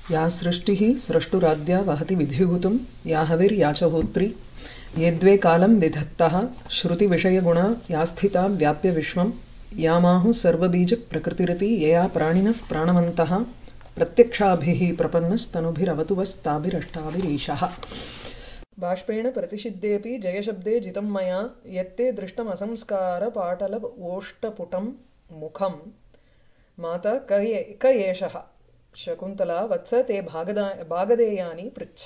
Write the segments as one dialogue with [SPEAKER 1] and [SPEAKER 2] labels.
[SPEAKER 1] या सृष्टिः स्रष्टुराद्या वहति विधिभूतं या हविर्या च होत्री ये द्वे कालं विधत्तः श्रुतिविषयगुणा या स्थिता व्याप्य विश्वं यामाहुः सर्वबीजप्रकृतिरिति यया प्राणिनः प्राणवन्तः प्रत्यक्षाभिः प्रपन्नस्तनुभिरवतु वस्ताभिरष्टाभिरीशः बाष्पेण प्रतिषिद्धेऽपि जयशब्दे जितं मया यत्ते दृष्टमसंस्कारपाटल ओष्टपुटं मुखं माता क ये क एषः சகுந்தலா வத்ச தே பாகதா பாகதேயானி பிரிச்ச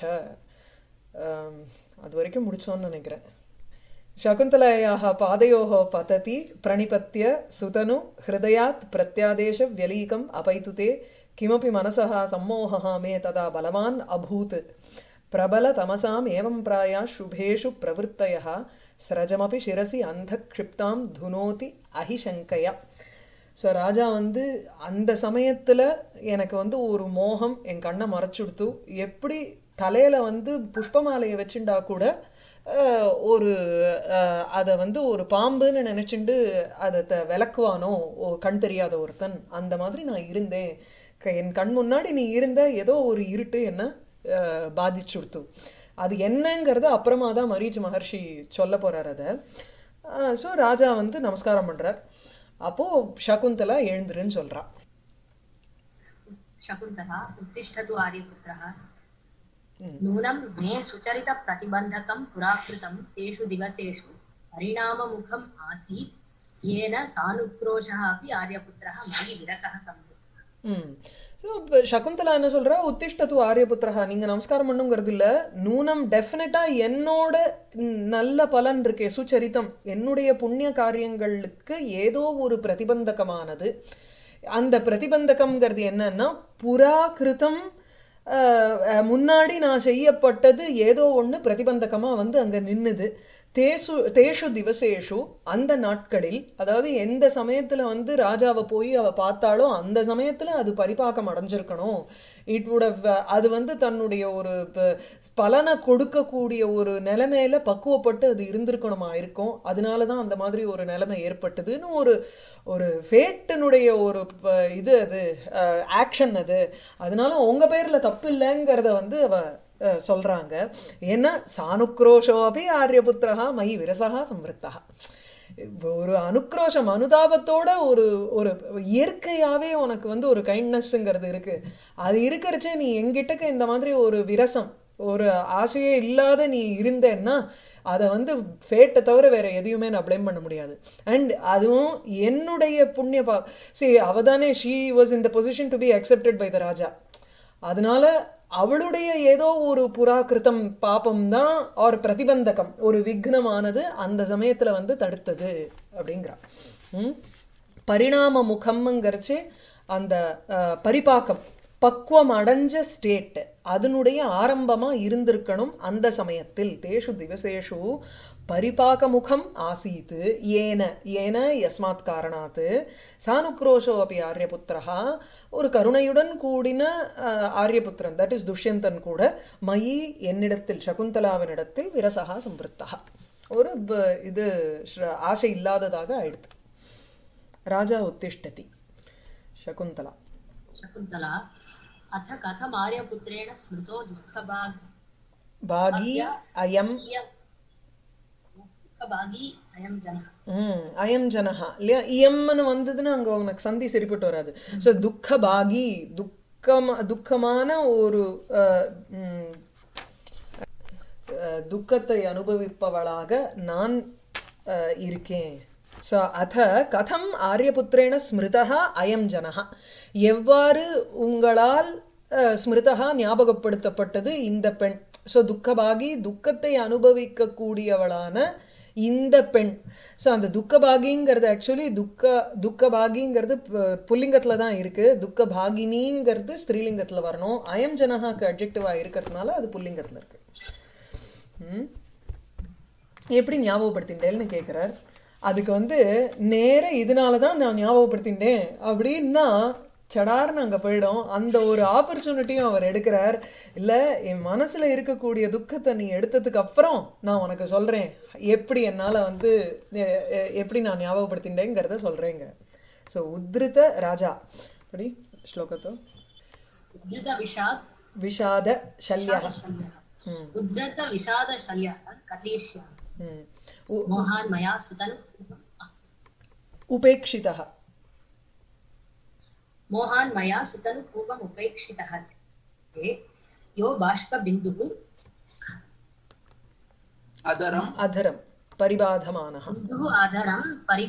[SPEAKER 1] அது வரைக்கும் முடிச்சோன்னு நினைக்கிறேன் சகுந்தலாயாः पादयोः पतति प्रणिपत्य सुतनु हृदयात् प्रत्यादेशव्यलीकम् अपैतु ते किमपि मनसः सम्मोहः मे तदा बलवान् अभूत् प्रबलतमसाम् एवं प्राया शुभेषु प्रवृत्तयः स्रजमपि शिरसि अन्धक्षिप्तां धुनोति अहिशङ्कया ஸோ ராஜா வந்து அந்த சமயத்தில் எனக்கு வந்து ஒரு மோகம் என் கண்ணை மறைச்சுடுத்து எப்படி தலையில் வந்து புஷ்ப மாலையை வச்சுண்டா கூட ஒரு அதை வந்து ஒரு பாம்புன்னு நினச்சிண்டு அதை த விளக்குவானோ கண் தெரியாத ஒருத்தன் அந்த மாதிரி நான் இருந்தேன் என் கண் முன்னாடி நீ இருந்த ஏதோ ஒரு இருட்டு என்ன பாதிச்சுடுத்து அது என்னங்கிறத அப்புறமா தான் மரீச் மகர்ஷி சொல்ல போறார் அதை ஸோ ராஜா வந்து நமஸ்காரம் பண்றார் அப்போ சகுந்தலா எழுந்துருன்னு சொல்றா
[SPEAKER 2] शकुन्तला उत्तिष्ठतु आर्यपुत्रः नूनं मे सुचरितप्रतिबन्धकं पुराकृतं तेषु दिवसेषु परिणाममुखम् आसीत् येन सानुक्रोशः अपि आर्यपुत्रः मयि विरसः सम्भूतः
[SPEAKER 1] சகுந்தலா என்ன சொல்றா உத்திஷ்டத்து ஆரியபுத்திரஹா நீங்க நமஸ்காரம் பண்ணுங்கிறது இல்ல நூனம் டெஃபினட்டா என்னோட நல்ல பலன் இருக்கே சுச்சரித்தம் என்னுடைய புண்ணிய காரியங்களுக்கு ஏதோ ஒரு பிரதிபந்தகமானது அந்த பிரதிபந்தகம்ங்கிறது என்னன்னா புறாகிருதம் முன்னாடி நான் செய்யப்பட்டது ஏதோ ஒண்ணு பிரதிபந்தகமா வந்து அங்க நின்னுது தேசு தேஷு திவசேஷு அந்த நாட்களில் அதாவது எந்த சமயத்துல வந்து ராஜாவை போய் அவ பார்த்தாலோ அந்த சமயத்துல அது பரிபாக்கம் அடைஞ்சிருக்கணும் இட் வுட் அது வந்து தன்னுடைய ஒரு பலனை கொடுக்கக்கூடிய ஒரு நிலைமையில பக்குவப்பட்டு அது இருந்திருக்கணுமா இருக்கும் அதனாலதான் அந்த மாதிரி ஒரு நிலைமை ஏற்பட்டதுன்னு ஒரு ஒரு ஃபேட்டினுடைய ஒரு இது அது ஆக்ஷன் அது அதனால உங்க பேர்ல தப்பு இல்லைங்கிறத வந்து அவ சொல்றாங்க ஏன்னா சானுக்ரோஷோபி ஆரியபுத்திரா மயி விரசகா சம்ருத்தா ஒரு அனுக்ரோஷம் அனுதாபத்தோட ஒரு ஒரு இயற்கையாவே உனக்கு வந்து ஒரு கைண்ட்னஸ்ங்கிறது இருக்கு அது இருக்கிறச்சே நீ எங்கிட்டக்க இந்த மாதிரி ஒரு விரசம் ஒரு ஆசையே இல்லாத நீ இருந்தேன்னா அதை வந்து ஃபேட்டை தவிர வேற எதையுமே நான் பிளேம் பண்ண முடியாது அண்ட் அதுவும் என்னுடைய புண்ணிய பா சரி அவதானே she was in the position to be accepted by the Raja அதனால அவளுடைய ஏதோ ஒரு புறாக்கிருத்தம் பாப்பம் தான் ஒரு பிரதிபந்தகம் ஒரு விக்னமானது அந்த சமயத்துல வந்து தடுத்தது அப்படிங்கிறா உம் பரிணாம முகம்ங்கிறச்சு அந்த பரிபாக்கம் பக்குவம் அடைஞ்ச ஸ்டேட் அதனுடைய ஆரம்பமா இருந்திருக்கணும் அந்த சமயத்தில் தேஷு திவசேஷு பரிபாகமுகம் ஆசீத் ஏன ஏன யஸ்மாத் காரணாத் சானுக்ரோஷோ அப்படி ஆரியபுத்திரா ஒரு கருணையுடன் கூடின ஆரியபுத்திரன் தட் இஸ் துஷ்யந்தன் கூட மயி என்னிடத்தில் சகுந்தலாவினிடத்தில் விரசகா சம்பிருத்தா ஒரு இது ஆசை இல்லாததாக ஆயிடுது ராஜா உத்திஷ்டதி சகுந்தலா
[SPEAKER 2] शकुन्तला अथ कथम् आर्यपुत्रेण स्मृतो दुःखभाग्
[SPEAKER 1] भागी अयम्
[SPEAKER 2] दुःखभागी अयं जनः
[SPEAKER 1] அயம் ஜனஹா இல்லையா இயம்னு வந்ததுன்னா அங்க உனக்கு சந்தி சரிப்பட்டு வராது ஸோ துக்க பாகி துக்கமா துக்கமான ஒரு துக்கத்தை அனுபவிப்பவளாக நான் இருக்கேன் ஸோ அத கதம் ஆரியபுத்திரேன ஸ்மிருதா அயம் ஜனஹா எவ்வாறு உங்களால் ஸ்மிருதா ஞாபகப்படுத்தப்பட்டது இந்த பெண் ஸோ துக்கபாகி துக்கத்தை அனுபவிக்க கூடியவளான இந்த பெண் ஸோ அந்த துக்கபாகிங்கிறது ஆக்சுவலி துக்க துக்கபாகிங்கிறது புல்லிங்கத்துல தான் இருக்கு துக்க பாகினிங்கிறது ஸ்திரீலிங்கத்துல வரணும் அயம் ஜனஹாக்கு அப்ஜெக்டிவா இருக்கிறதுனால அது புல்லிங்கத்துல இருக்கு ம் எப்படி ஞாபகப்படுத்திட்டேன்னு கேட்கிறார் அதுக்கு வந்து நேர இதனாலதான் நான் ஞாபகப்படுத்திட்டேன் அப்படின்னா சடார்னு அங்க போயிடும் அந்த ஒரு ஆப்பர்ச்சுனிட்டியும் அவர் எடுக்கிறார் இல்ல என் மனசுல இருக்கக்கூடிய துக்கத்தை நீ எடுத்ததுக்கு அப்புறம் நான் உனக்கு சொல்றேன் எப்படி என்னால வந்து எப்படி நான் ஞாபகப்படுத்திட்டேங்கிறத சொல்றேங்க ஸோ உத்ருத ராஜா அப்படி ஸ்லோகத்தோ
[SPEAKER 2] उद्धृतविषाद्
[SPEAKER 1] விஷாத சல்யः
[SPEAKER 2] शल्यः
[SPEAKER 1] ம்,
[SPEAKER 2] उद्धृतविषादशल्यः कथयिष्यामि
[SPEAKER 1] ம். உ-
[SPEAKER 2] मोहान् मया सुतनु
[SPEAKER 1] உபேक्षितः
[SPEAKER 2] मोहान् मया सुतनु पूर्वम् उपेक्षितः ते यो बाष्पबिन्दुः
[SPEAKER 3] अधरम्
[SPEAKER 1] அதரம் பரிபாதமானः
[SPEAKER 2] बिन्दुः आधरं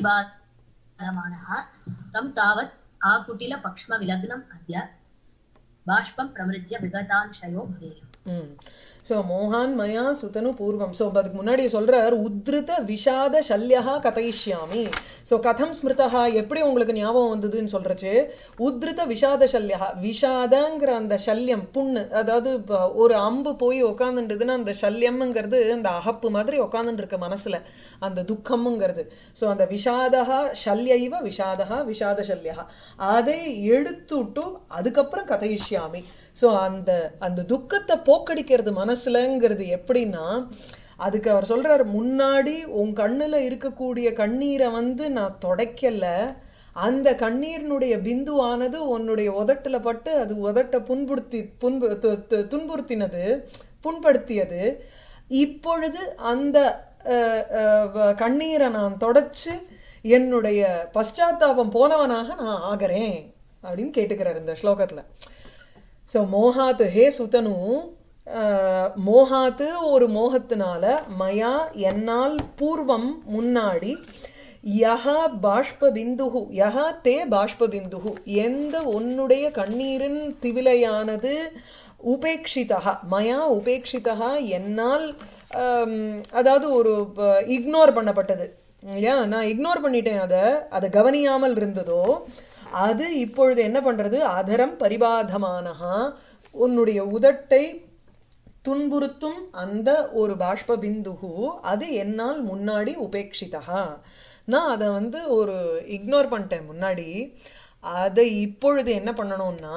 [SPEAKER 2] परिबाधमानः तं तावत् आकुटिलपक्ष्मविलग्नम् अद्य बाष्पं प्रमृज्य विगतांशयो भवेयम्
[SPEAKER 1] ம் ஸோ மோகான் மயா சுதனு பூர்வம் ஸோ அதுக்கு முன்னாடி சொல்றார் உத்ருத விஷாத சல்யா கதைஷ்யாமி ஸோ கதம் ஸ்மிருதா எப்படி உங்களுக்கு ஞாபகம் வந்ததுன்னு சொல்றச்சு உத்ருத விஷாத சல்யா விஷாதங்கிற அந்த சல்யம் புண்ணு அதாவது இப்ப ஒரு அம்பு போய் உக்காந்துட்டுதுன்னா அந்த சல்யம்ங்கிறது அந்த அகப்பு மாதிரி உக்காந்துட்டு இருக்க மனசுல அந்த துக்கம்ங்கிறது ஸோ அந்த விஷாதா சல்யைவ விஷாதா விஷாத சல்யா அதை எடுத்துட்டு அதுக்கப்புறம் கதைஷ்யாமி ஸோ அந்த அந்த துக்கத்தை போக்கடிக்கிறது மனசுலங்கிறது எப்படின்னா அதுக்கு அவர் சொல்றாரு முன்னாடி உன் கண்ணுல இருக்கக்கூடிய கண்ணீரை வந்து நான் தொடைக்கல அந்த கண்ணீரினுடைய பிந்துவானது உன்னுடைய உதட்டுல பட்டு அது உதட்ட புண்படுத்தி புண்பு து- து- துன்புறுத்தினது புண்படுத்தியது இப்பொழுது அந்த அஹ், அஹ், வ- கண்ணீரை நான் தொடச்சு என்னுடைய பశ్చాத்தாபம் போனவனாக நான் ஆகிறேன் அப்படின்னு கேட்டுக்கிறார் இந்த ஸ்லோகத்துல ஸோ மோகாத்து ஹே சுதனு ஆஹ், மோகாத்து ஒரு மோகத்தினால மயா என்னால் பூர்வம் முன்னாடி யஹா பாஷ்ப பிந்துகு யஹா தே பாஷ்ப பிந்துகு எந்த உன்னுடைய கண்ணீரின் திவிலையானது உபேக்ஷிதா மயா உபேக்ஷிதா என்னால் ஆம், அதாவது ஒரு இக்னோர் பண்ணப்பட்டது இல்லையா நான் இக்னோர் பண்ணிட்டேன் அதை அதை கவனியாமல் இருந்ததோ அது இப்பொழுது என்ன பண்றது அதரம் பரிபாதமானஹா உன்னுடைய உதட்டை துன்புறுத்தும் அந்த ஒரு பாஷ்ப பிந்துகு அது என்னால் முன்னாடி உபேட்சிதா நான் அதை வந்து ஒரு இக்னோர் பண்ணிட்டேன் முன்னாடி அதை இப்பொழுது என்ன பண்ணணும்னா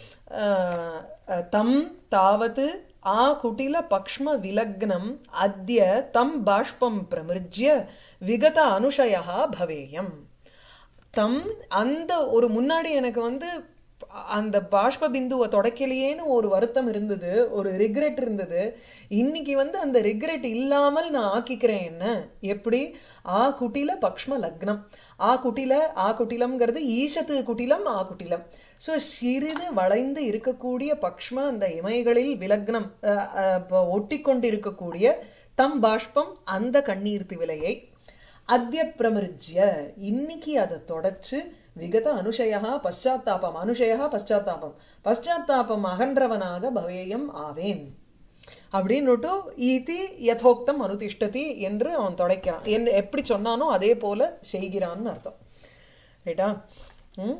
[SPEAKER 1] ஆஹ், அஹ், தம் தாவது ஆ குட்டில பக்ஷ்ம விலக்னம் அத்ய தம் பாஷ்பம் பிரமிருஜ்ய விகத அனுஷயா பவேயம் தம் அந்த ஒரு முன்னாடி எனக்கு வந்து அந்த பாஷ்ப பிந்துவை தொடக்கலையேன்னு ஒரு வருத்தம் இருந்தது ஒரு ரிக்ரெட் இருந்தது இன்னைக்கு வந்து அந்த ரிக்ரெட் இல்லாமல் நான் ஆக்கிக்கிறேன் என்ன எப்படி ஆ குட்டில பக்ஷ்ம லக்னம் ஆ குட்டில ஆ குட்டிலம்ங்கிறது ஈஷத்து குட்டிலம் ஆ குட்டிலம் சோ சிறிது வளைந்து இருக்கக்கூடிய பக்ஷ்ம அந்த இமைகளில் விலக்னம் அஹ், அஹ், ப- ஒட்டிக்கொண்டிருக்கக்கூடிய தம் பாஷ்பம் அந்த கண்ணீர் திவிலையை அத்ய பிரமிருஜ்ய இன்னைக்கு அதை தொடச்சு விகத அனுஷயா பశ్చాத்தாபம் அனுஷயா பశ్చాத்தாபம் பశ్చాத்தாபம் அகன்றவனாக பவேயம் ஆவேன் அப்படின்னுட்டு ஈதி யதோக்தம் அனுதிஷ்டதி என்று அவன் தொடைக்கிறான் என் எப்படி சொன்னானோ அதே போல செய்கிறான்னு அர்த்தம் ரைட்டா ம்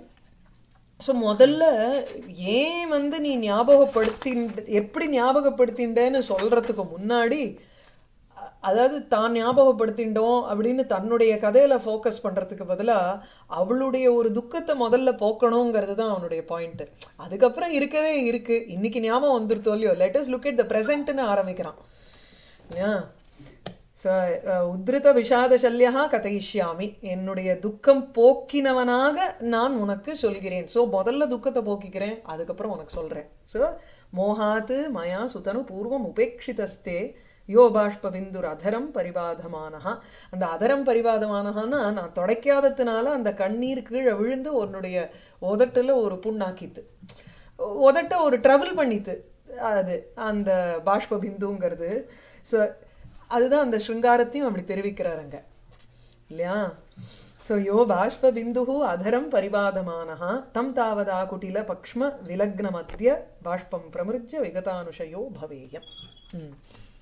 [SPEAKER 1] ஸோ முதல்ல ஏன் வந்து நீ ஞாபகப்படுத்தி எப்படி ஞாபகப்படுத்திண்டேன்னு சொல்றதுக்கு முன்னாடி அ- அதாவது தான் ஞாபகப்படுத்திண்டோம் அப்படின்னு தன்னுடைய கதையில ஃபோக்கஸ் பண்றதுக்கு பதிலா அவளுடைய ஒரு துக்கத்தை முதல்ல போக்கணுங்கிறது தான் அவனுடைய பாயிண்ட் அதுக்கப்புறம் இருக்கவே இருக்கு இன்னைக்கு ஞாபகம் வந்துருத்தோ இல்லையோ லெட்டஸ் லுக் at the presentன்னு ஆரம்பிக்கிறான் இல்லையா ஸோ உத்ருத விஷாத சல்யா கதையிஷ்யாமி என்னுடைய துக்கம் போக்கினவனாக நான் உனக்கு சொல்கிறேன் ஸோ முதல்ல துக்கத்தை போக்கிக்கிறேன் அதுக்கப்புறம் உனக்கு சொல்றேன் ஸோ மோகாத்து மயா சுதனு பூர்வம் உபேட்சிதஸ்தே யோ பாஷ்ப பிந்துர் அதரம் பரிபாதமானஹா அந்த அதரம் பரிபாதமானஹான்னா நான் தொடைக்காததுனால அந்த கண்ணீர் கீழே விழுந்து உன்னுடைய உதட்டுல ஒரு புண்ணாக்கித்து உதட்ட ஒரு ட்ரபிள் பண்ணித்து அது அந்த பாஷ்ப பிந்துங்கிறது ஸோ அதுதான் அந்த ஸ்ருங்காரத்தையும் அப்படி தெரிவிக்கிறாருங்க இல்லையா ஸோ யோ பாஷ்ப பிந்துஹு அதரம் பரிபாதமானஹா தம் தாவதா குட்டில பக்ஷ்ம விலக்னமத்திய பாஷ்பம் பிரமிருஜ்ய விகதானுஷயோ பவேயம் ம்.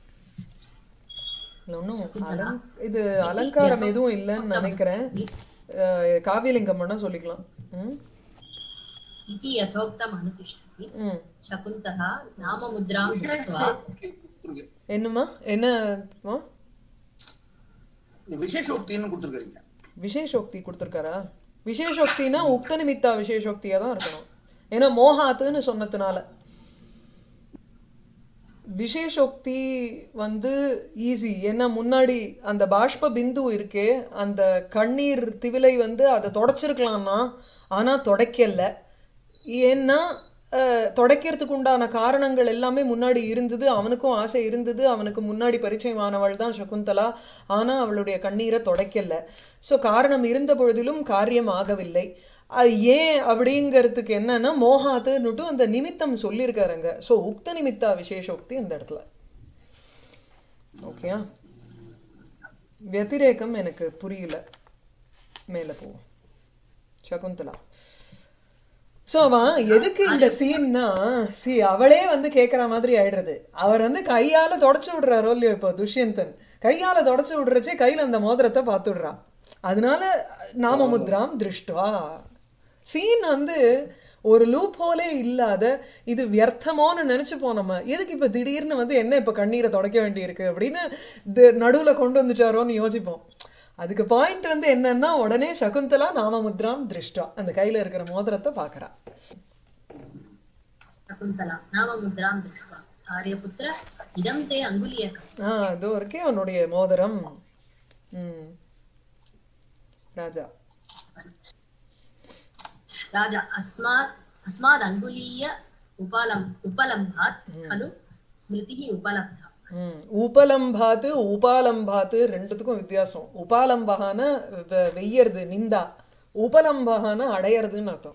[SPEAKER 1] இதுல ஒண்ணும் அலங் இது அலங்காரம் எதுவும் இல்லைன்னு நினைக்கிறேன் அஹ், காவியலிங்கம் வேணா சொல்லிக்கலாம் ம்
[SPEAKER 2] इति यथोक्तम् अनुतिष्ठति
[SPEAKER 1] ம்
[SPEAKER 2] शकुन्तला नाममुद्रां दृष्ट्वा
[SPEAKER 1] என்னம்மா என்னம்மா
[SPEAKER 3] விசேஷோக்தின்னு கொடுத்துருக்கீங்க
[SPEAKER 1] விசேஷோக்தி கொடுத்துருக்காரா விசேஷோக்தினா உக்த நிமித்தா விசேஷோக்தியா தான் இருக்கணும் ஏன்னா மோகாத்துன்னு சொன்னதுனால விசேஷோக்தி வந்து ஈஸி ஏன்னா முன்னாடி அந்த பாஷ்ப பிந்து இருக்கே அந்த கண்ணீர் திவிலை வந்து அதை தொடச்சிருக்கலாம்னா ஆனா தொடக்கல ஏன்னா அஹ், தொடக்கிறதுக்கு உண்டான காரணங்கள் எல்லாமே முன்னாடி இருந்தது அவனுக்கும் ஆசை இருந்தது அவனுக்கு முன்னாடி பரிச்சயமானவள் தான் சகுந்தலா ஆனா அவளுடைய கண்ணீரை தொடக்கல சோ காரணம் இருந்த பொழுதிலும் காரியம் ஆகவில்லை அது ஏன் அப்படிங்கிறதுக்கு என்னன்னா மோகாத்துன்னுட்டு அந்த நிமித்தம் சொல்லியிருக்காருங்க சோ உக்த நிமித்தா விசேஷோக்தி இந்த இடத்துல ஓகேயா व्यतिरेकம் எனக்கு புரியல மேல போவோம் சகுந்தலா சோ அவன் எதுக்கு இந்த சீன்னா சி அவளே வந்து கேக்குற மாதிரி ஆயிடுறது அவர் வந்து கையால தொடச்சு விடுறாரோ இல்லையோ இப்போ துஷ்யந்தன் கையால தொடச்சு விடுறச்சே கையில அந்த மோதிரத்தை பார்த்து விடுறான் அதனால நாம முத்ராம் திருஷ்டுவா சீன் வந்து ஒரு லூப் ஹோலே இல்லாத இது வியர்த்தமோன்னு நினைச்சுப்போம் நம்ம எதுக்கு இப்ப திடீர்னு வந்து என்ன இப்ப கண்ணீரை தொடக்க வேண்டியிருக்கு அப்படின்னு தி- நடுவுல கொண்டு வந்துட்டாரோன்னு யோசிப்போம் அதுக்கு பாயிண்ட் வந்து என்னன்னா உடனே சகுந்தலா நாமமுத்ராம் திருஷ்டா அந்த கையில இருக்கிற மோதிரத்தை பாக்குறா
[SPEAKER 2] शकुन्तला नाम मुद्रां दृष्ट्वा आर्यपुत्र इदं ते अङ्गुलीयकम्
[SPEAKER 1] ஆஹ் இதோ இருக்கே அவனுடைய மோதிரம் ம் ராஜா
[SPEAKER 2] राजा अस्मात् अस्माद् अङ्गुलीय उपलम् उपलम्भात् खलु स्मृतिः उपलब्धा
[SPEAKER 1] ம் உபலம்பாத்து உபாலம்பாத்து ரெண்டுத்துக்கும் வித்தியாசம் உபாலம்பகான வெ- வெய்யறது நிந்தா உபலம்பகான அடையறதுன்னு அர்த்தம்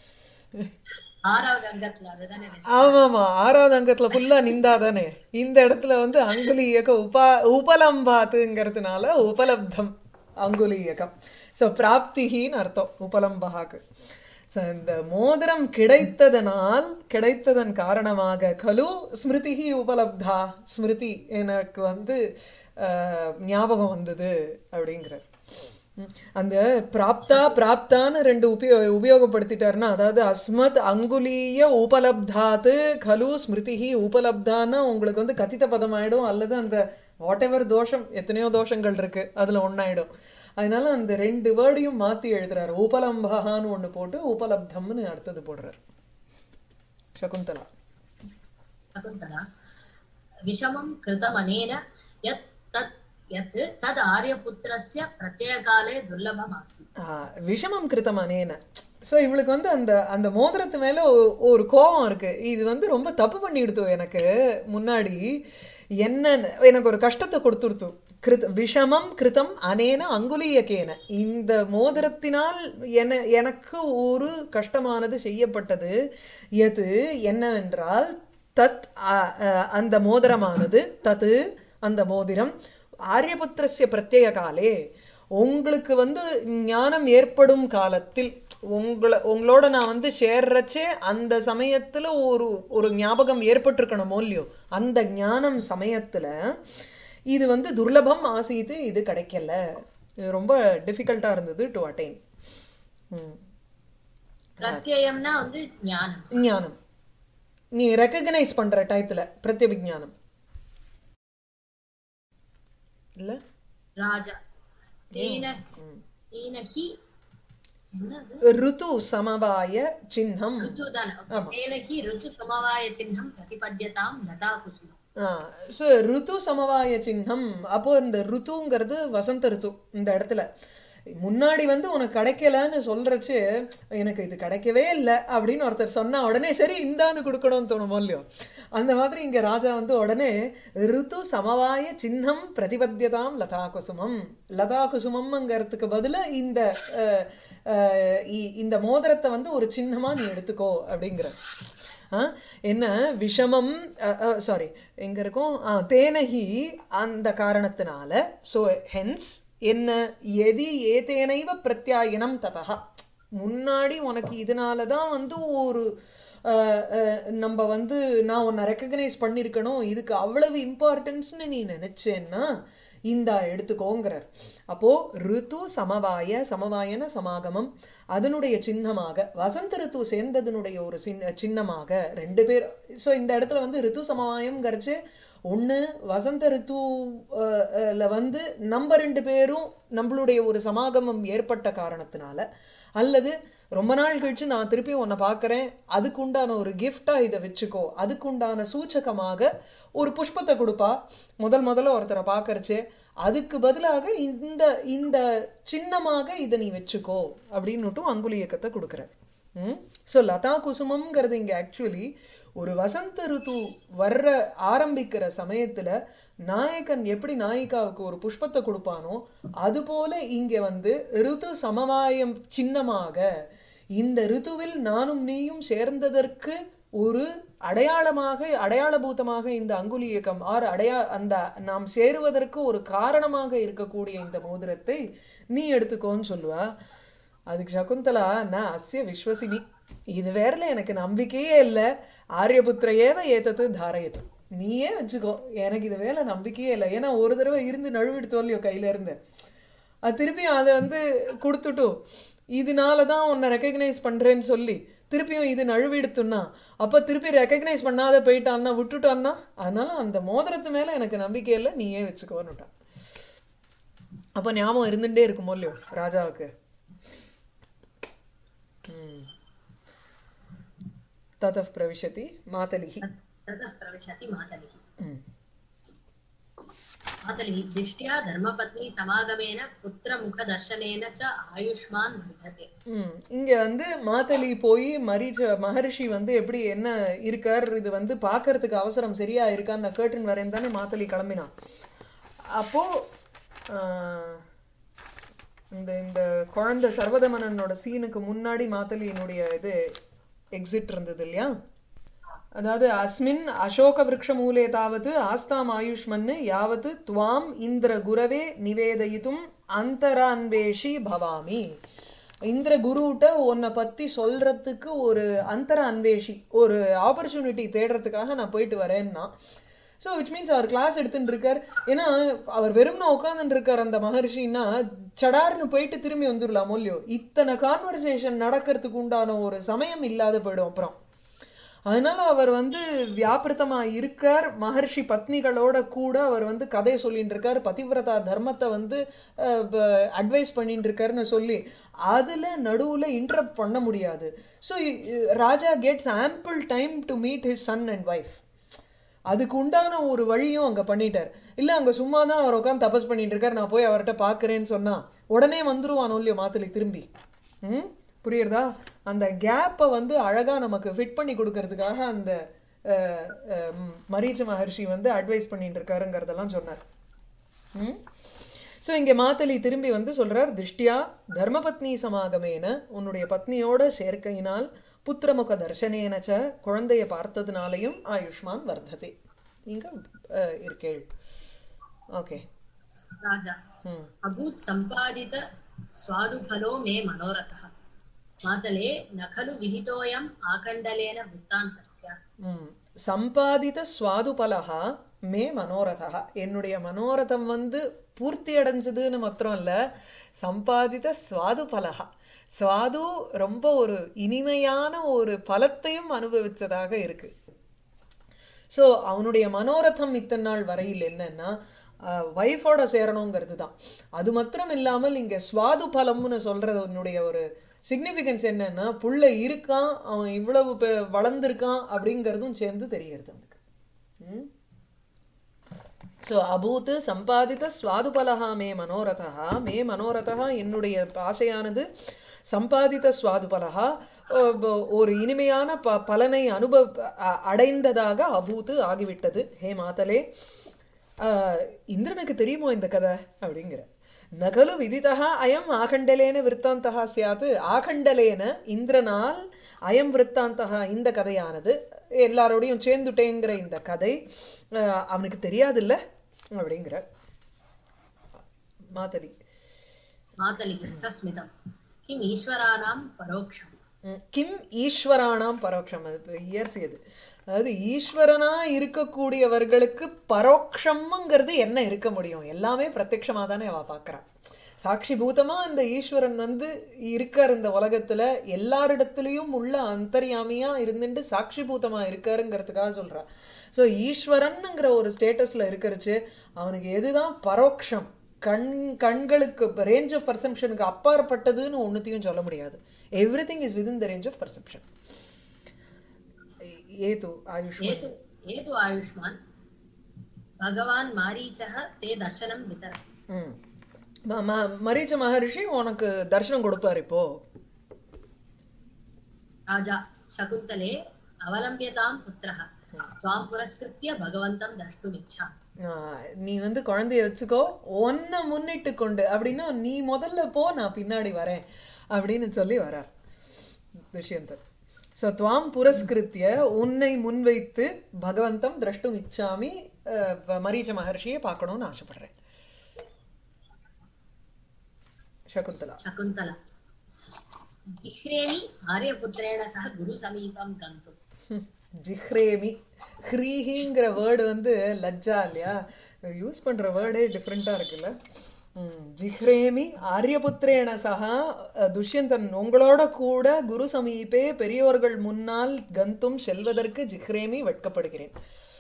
[SPEAKER 2] ஆறாவது அங்கத்துல அதுதானே வேணும்.
[SPEAKER 1] ஆமாமா ஆறாவது அங்கத்துல ஃபுல்லா நிந்தா தானே இந்த இடத்துல வந்து அங்குலி இயக்கம் உபா உபலம்பாத்துங்கிறதுனால உபலப்தம் அங்குலி இயக்கம் சோ பிராப்திகின்னு அர்த்தம் உபலம்பகாக்கு So, இந்த மோதிரம் கிடைத்ததனால் கிடைத்ததன் காரணமாக கலு ஸ்மிருதிகி உபலப்தா ஸ்மிருதி எனக்கு வந்து ஆஹ், ஞாபகம் வந்தது அப்படிங்கிற ம். அந்த பிராப்தா பிராப்தான்னு ரெண்டு உபயோ உபயோகப்படுத்திட்டாருன்னா அதாவது அஸ்மத் அங்குலீய உபலப்தாத்து கலு ஸ்மிருதிஹி உபலப்தான்னா உங்களுக்கு வந்து கத்தித பதம் ஆயிடும் அல்லது அந்த வாட் எவர் தோஷம் எத்தனையோ தோஷங்கள் இருக்கு அதுல ஒண்ணாயிடும் அதனால அந்த ரெண்டு வேர்டையும் மாத்தி எழுதுறாரு உபலம்பகான்னு ஒண்ணு போட்டு உபலப்தம்னு அடுத்தது போடுறாரு சகுந்தலா
[SPEAKER 2] शकुन्तला विषमं कृतमनेन यत् तत् यत् तद् आर्यपुत्रस्य प्रत्ययकाले दुर्लभमासीत्
[SPEAKER 1] ஆஹ் விஷமம் கிருத்தம் அனேன சோ இவளுக்கு வந்து அந்த அந்த மோதிரத்து மேல ஒ- ஒரு கோபம் இருக்கு இது வந்து ரொம்ப தப்பு பண்ணிடுத்து எனக்கு முன்னாடி என்ன எனக்கு ஒரு கஷ்டத்தை கொடுத்துடுத்து கிருத் விஷமம் கிருதம் அனேன அங்குலியக்கேன இந்த மோதிரத்தினால் என எனக்கு ஒரு கஷ்டமானது செய்யப்பட்டது எது என்னவென்றால் தத் அ- அ- அந்த மோதிரமானது தது அந்த மோதிரம் ஆரியபுத்திரஸ்ய பிரத்யேக காலே உங்களுக்கு வந்து ஞானம் ஏற்படும் காலத்தில் உங்களை உங்களோட நான் வந்து சேர்றச்சே அந்த சமயத்துல ஒரு ஒரு ஞாபகம் ஏற்பட்டிருக்கணுமோ இல்லையோ அந்த ஞானம் சமயத்துல இது வந்து துர்லபம் ஆசீது இது கிடைக்கல இது ரொம்ப டிஃபிகல்ட்டா இருந்தது டு அட்டைன்
[SPEAKER 2] பிரத்யயம்னா வந்து ஞானம்
[SPEAKER 1] ஞானம் நீ ரெக்கக்னைஸ் பண்ற டயத்துல பிரத்யபிஜானம் இல்ல
[SPEAKER 2] ராஜா தேன
[SPEAKER 1] ம்.
[SPEAKER 2] தேன ஹி என்னது
[SPEAKER 1] ருது சமவாய சின்னம்
[SPEAKER 2] ருச்சு தானே Okay. தேன ஹி ருச்சு சமவாய சின்னம் பிரதிபத்யதாம் லதா குசுமம்
[SPEAKER 1] ஸோ ருது சமவாய சின்னம் அப்போ இந்த ருத்துங்கிறது வசந்த ருத்து இந்த இடத்துல முன்னாடி வந்து உனக்கு கிடைக்கலன்னு சொல்றச்சு எனக்கு இது கிடைக்கவே இல்லை அப்படின்னு ஒருத்தர் சொன்னா உடனே சரி இந்தான்னு கொடுக்கணும்னு தோணுமோ இல்லையோ அந்த மாதிரி இங்க ராஜா வந்து உடனே ருத்து சமவாய சின்னம் பிரதிபத்தியதாம் லதா குசுமம் லதா குசுமம்ங்கிறதுக்கு பதிலா இந்த அஹ், அஹ், இ- இந்த மோதிரத்தை வந்து ஒரு சின்னமா நீ எடுத்துக்கோ அப்படிங்கிற ஆ, என்ன விஷமம் சாரி எங்க இருக்கும் ஆ, தேனகி அந்த காரணத்தினால சோ ஹென்ஸ் என்ன எதி ஏதேனைவ பிரத்யாயனம் ததா முன்னாடி உனக்கு இதனாலதான் வந்து ஒரு அஹ், அஹ், நம்ம வந்து நான் உன்னை ரெக்கக்னைஸ் பண்ணிருக்கணும் இதுக்கு அவ்வளவு இம்பார்ட்டன்ஸ்னு நீ நினைச்சேன்னா இந்தா எடுத்துக்கோங்கிறார் அப்போ ரித்து சமவாய சமவாயன சமாகமம் அதனுடைய சின்னமாக வசந்த ரித்து சேர்ந்ததனுடைய ஒரு சின்ன சின்னமாக ரெண்டு பேர் சோ இந்த இடத்துல வந்து ரித்து சமவாயம்ங்கிறச்சு ஒண்ணு வசந்த ரித்து அஹ், அஹ், ல வந்து நம்ம ரெண்டு பேரும் நம்மளுடைய ஒரு சமாகமம் ஏற்பட்ட காரணத்தினால அல்லது ரொம்ப நாள் கழிச்சு நான் திருப்பி உன்னை பார்க்கறேன் அதுக்கு உண்டான ஒரு கிஃப்டா இதை வச்சுக்கோ அதுக்கு உண்டான சூச்சகமாக ஒரு புஷ்பத்தை கொடுப்பா முதல் முதல்ல ஒருத்தரை பார்க்கறச்சே அதுக்கு பதிலாக இந்த இந்த சின்னமாக இதை நீ வச்சுக்கோ அப்படின்னுட்டும் அங்குலி இயக்கத்தை கொடுக்குற ஸோ லதா குசுமம்ங்கிறது இங்க ஆக்சுவலி ஒரு வசந்த ருத்து வர்ற ஆரம்பிக்கிற சமயத்துல நாயகன் எப்படி நாயிகாவுக்கு ஒரு புஷ்பத்தை கொடுப்பானோ அது போல இங்க வந்து ருது சமவாயம் சின்னமாக இந்த ருத்துவில் நானும் நீயும் சேர்ந்ததற்கு ஒரு அடையாளமாக அடையாளபூதமாக இந்த அங்குலி இயக்கம் ஆர் அடையா அந்த நாம் சேருவதற்கு ஒரு காரணமாக இருக்கக்கூடிய இந்த மோதிரத்தை நீ எடுத்துக்கோன்னு சொல்லுவா அதுக்கு சகுந்தலா நான் அஸ்ய விஸ்வசினி இது வேறல எனக்கு நம்பிக்கையே இல்லை ஆரியபுத்திர ஏவ ஏத்தது தாரயத்து நீயே வச்சுக்கோ எனக்கு இது வேலை நம்பிக்கையே இல்லை ஏன்னா ஒரு தடவை இருந்து நழுவிட்டு வரலையோ கையில இருந்து அது திருப்பி அதை வந்து கொடுத்துட்டு இதனாலதான் உன்னை ரெக்கக்னைஸ் பண்றேன்னு சொல்லி திருப்பியும் இது நழுவிடுத்துன்னா அப்ப திருப்பி ரெக்கக்னைஸ் பண்ணாத போயிட்டான்னா விட்டுட்டான்னா அதனால அந்த மோதிரத்து மேல எனக்கு நம்பிக்கை இல்லை நீயே வச்சுக்கோன்னுட்டான் அப்ப ஞாபகம் இருந்துட்டே இருக்குமோ இல்லையோ ராஜாவுக்கு ம். ततः प्रविशति मातलिः
[SPEAKER 2] ततः प्रविशति मातलिः
[SPEAKER 1] ம்.
[SPEAKER 2] मातलिः दृष्ट्या धर्मपत्नी समागमेन पुत्रमुखदर्शनेन च आयुष्मान् वर्धते
[SPEAKER 1] ம். இங்க வந்து மாத்தலி போய் மரீச்ச மகரிஷி வந்து எப்படி என்ன இருக்கார் இது வந்து பார்க்கறதுக்கு அவசரம் சரியா இருக்கான்னு நான் கேட்டுன்னு வரேன் தானே மாத்தலி கிளம்பினான் அப்போ ஆஹ், இந்த இந்த குழந்தை சர்வதமனனோட சீனுக்கு முன்னாடி மாத்தலியினுடைய இது எக்ஸிட் இருந்தது இல்லையா அதாவது அஸ்மின் அசோக விருக்ஷ மூலே தாவது ஆஸ்தாம் ஆயுஷ்மன்னு யாவது துவாம் இந்திர குரவே நிவேதயித்தும் அந்தரான்வேஷி பவாமி இந்திர குருட்ட உன்னை பத்தி சொல்றதுக்கு ஒரு அந்தர அன்வேஷி ஒரு ஆப்பர்ச்சுனிட்டி தேடுறதுக்காக நான் போயிட்டு வரேன்னா ஸோ விச் மீன்ஸ் அவர் கிளாஸ் எடுத்துட்டு இருக்கார் ஏன்னா அவர் வெறும்னா உட்காந்துட்டு இருக்கார் அந்த மகர்ஷின்னா சடார்னு போயிட்டு திரும்பி வந்துடலாம் இல்லையோ இத்தனை கான்வர்சேஷன் நடக்கிறதுக்கு உண்டான ஒரு சமயம் இல்லாத போயிடும் அப்புறம் அதனால அவர் வந்து வியாபிருத்தமா இருக்கார் மகர்ஷி பத்னிகளோட கூட அவர் வந்து கதையை சொல்லிட்டு இருக்கார் பதிவிரதா தர்மத்தை வந்து அட்வைஸ் பண்ணிட்டு இருக்காருன்னு சொல்லி அதுல நடுவுல இன்டரப்ட் பண்ண முடியாது so Raja gets ample time to meet his son and wife அதுக்கு உண்டான ஒரு வழியும் அங்க பண்ணிட்டார் இல்ல அங்க சும்மா தான் அவர் உட்காந்து தபஸ் பண்ணிட்டு இருக்காரு நான் போய் அவர்கிட்ட பாக்குறேன்னு சொன்னா உடனே வந்துருவானோ இல்லையோ மாத்தலி திரும்பி ம் புரியுறதா அந்த கேப்பை வந்து அழகா நமக்கு ஃபிட் பண்ணி கொடுக்கறதுக்காக அந்த அஹ், அஹ், ம், மரீச்ச மகர்ஷி வந்து அட்வைஸ் பண்ணிட்டு இருக்காருங்கிறதெல்லாம் சொன்னார் ம் ஸோ இங்க மாத்தலி திரும்பி வந்து சொல்றார் திருஷ்டியா தர்மபத்னி சமாகமேன உன்னுடைய பத்னியோட சேர்க்கையினால் புத்திரமுக தர்சனேன ச குழந்தைய பார்த்ததுனாலையும் ஆயுஷ்மான் வர்த்ததே இங்க அஹ், இருக்கேள் ஓகே
[SPEAKER 2] राजा
[SPEAKER 1] ம்
[SPEAKER 2] अभूत् सम्पादित स्वादुफलो मे मनोरथः मातले न खलु विहितोऽयम् आकण्डलेन वृत्तान्तस्य
[SPEAKER 1] ம் சம்பாதித சுவாதுபலகா மே மனோரதா என்னுடைய மனோரதம் வந்து பூர்த்தி அடைஞ்சதுன்னு மாத்திரம் இல்ல சம்பாதித சுவாது பலகா சுவாது ரொம்ப ஒரு இனிமையான ஒரு பலத்தையும் அனுபவிச்சதாக இருக்கு சோ அவனுடைய மனோரதம் இத்தனை நாள் வரையில் என்னன்னா ஒய்ஃபோட சேரணுங்கிறது தான் அது மாத்திரம் இல்லாமல் இங்க சுவாது பலம்னு சொல்றது உன்னுடைய ஒரு சிக்னிஃபிகன்ஸ் என்னன்னா புள்ள இருக்கான் அவன் இவ்வளவு பெ- வளர்ந்திருக்கான் அப்படிங்கறதும் சேர்ந்து தெரியறது அவனுக்கு ம் சோ அபூத் சம்பாதித சுவாதுபலகா மே மனோரதா மே மனோரதா என்னுடைய ஆசையானது சம்பாதித சுவாதுபலகா அஹ், ப- ஒரு இனிமையான ப பலனை அனுபவ அ- அடைந்ததாக அபூத் ஆகிவிட்டது ஹே மாதலே ஆஹ், இந்திரனுக்கு தெரியுமோ இந்த கதை அப்படிங்கிற நகலு விதிதா அயம் ஆகண்டலேன விற்த்தாந்தகா சியாத்து ஆகண்டலேன இந்திரனால் அயம் விற்த்தாந்தகா இந்த கதையானது எல்லாரோடையும் சேர்ந்துட்டேங்கிற இந்த கதை ஆஹ், அவனுக்கு தெரியாதுல்ல அப்படிங்கிற மாதலி
[SPEAKER 2] मातलिः सस्मितम् किम् ईश्वराणां परोक्षम्
[SPEAKER 1] ம், கிம் ஈஸ்வரானாம் பரோட்சம் அது இயர்ஸ் எது அதாவது ஈஸ்வரனா இருக்கக்கூடியவர்களுக்கு பரோட்சம்ங்கிறது என்ன இருக்க முடியும் எல்லாமே பிரத்யக்ஷமா தானே அவ பாக்குறா சாட்சி பூதமா அந்த ஈஸ்வரன் வந்து இருக்கார் இந்த உலகத்துல எல்லாரிடத்துலயும் உள்ள அந்தர்யாமியா இருந்துட்டு சாட்சி பூதமா இருக்காருங்கிறதுக்காக சொல்றா சோ ஈஸ்வரன்ங்கிற ஒரு ஸ்டேட்டஸ்ல இருக்கிறச்சு அவனுக்கு எதுதான் பரோட்சம் கண் கண்களுக்கு ரேஞ்ச் ஆஃப் பர்செப்ஷனுக்கு அப்பாற்பட்டதுன்னு ஒண்ணுத்தையும் சொல்ல முடியாது everything is within the range of perception ஏது ஆயுஷ்மான்
[SPEAKER 2] एतु एतु आयुष्मान् भगवान् मारीचः ते दर्शनं वितर
[SPEAKER 1] ம். ம- ம- மரீச்ச மகரிஷி உனக்கு தர்சனம் கொடுப்பார் இப்போ
[SPEAKER 2] राजा शकुन्तले अवलम्ब्यतां पुत्रः त्वां पुरस्कृत्य भगवन्तं द्रष्टुमिच्छामि
[SPEAKER 1] ஆஹ் நீ வந்து குழந்தைய வச்சுக்கோ உன்னை முன்னிட்டு கொண்டு அப்படின்னா நீ முதல்ல போ நான் பின்னாடி வரேன் அப்படின்னு சொல்லி வரார் துஷ்யந்தர் சோ துவாம் புரஸ்கிருத்திய உன்னை முன்வைத்து பகவந்தம் திரஷ்டும் இச்சாமி அஹ், ப- மரீச்ச மகர்ஷியை பார்க்கணும்னு ஆசைப்படுறேன் சகுந்தலா
[SPEAKER 2] शकुन्तला जिह्रेमि आर्यपुत्रेण सह गुरुसमीपं गन्तुम्
[SPEAKER 1] ஹம், ஜிஹ்ரேமி ஹ்ரீஹிங்கிற வேர்டு வந்து லஜ்ஜா இல்லையா யூஸ் பண்ற வேர்டே டிஃப்ரெண்டா இருக்குல்ல ம், ஜிஹ்ரேமி ஆரியபுத்திரேன சகா அஹ், துஷ்யந்தன் உங்களோட கூட குரு சமீபே பெரியோர்கள் முன்னால் கந்தும் செல்வதற்கு ஜிஹ்ரேமி வெட்கப்படுகிறேன்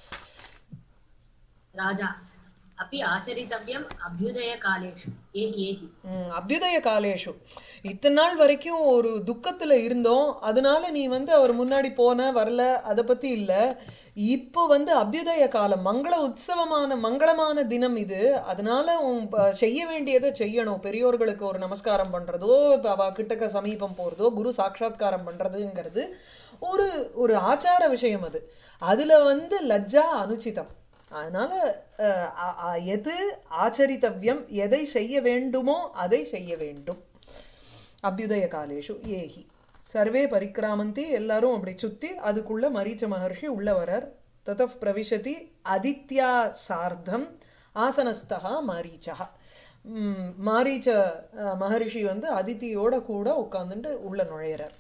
[SPEAKER 2] राजा अपि आचरितव्यम् अभ्युदयकालेषु एहि एहि
[SPEAKER 1] ம், அபியுதய காலேஷு இத்தனை நாள் வரைக்கும் ஒரு துக்கத்துல இருந்தோம் அதனால நீ வந்து அவர் முன்னாடி போன வரல அத பத்தி இல்ல இப்போ வந்து அபியுதய காலம் மங்கள உற்சவமான மங்களமான தினம் இது அதனால உன் ப- செய்ய வேண்டியதை செய்யணும் பெரியோர்களுக்கு ஒரு நமஸ்காரம் பண்றதோ இப்ப அவ கிட்டக்க சமீபம் போறதோ குரு சாட்சாத்காரம் பண்றதுங்கிறது ஒரு ஒரு ஆச்சார விஷயம் அது அதுல வந்து லஜ்ஜா அனுச்சிதம் அதனால அஹ், அ- அ- எது ஆச்சரித்தவ்யம் எதை செய்ய வேண்டுமோ அதை செய்ய வேண்டும் அபியுதய காலேஷு ஏஹி சர்வே பரிக்கிராமந்தி எல்லாரும் அப்படி சுத்தி அதுக்குள்ள மரீச்ச மகர்ஷி உள்ள வரார் ததப் பிரவிசதி அதித்யா சார்த்தம் ஆசனஸ்தா மாரீச்சா ம், மாரீச்ச அஹ், மகரிஷி வந்து அதித்தியோட கூட உட்கார்ந்துட்டு உள்ள நுழையிறார்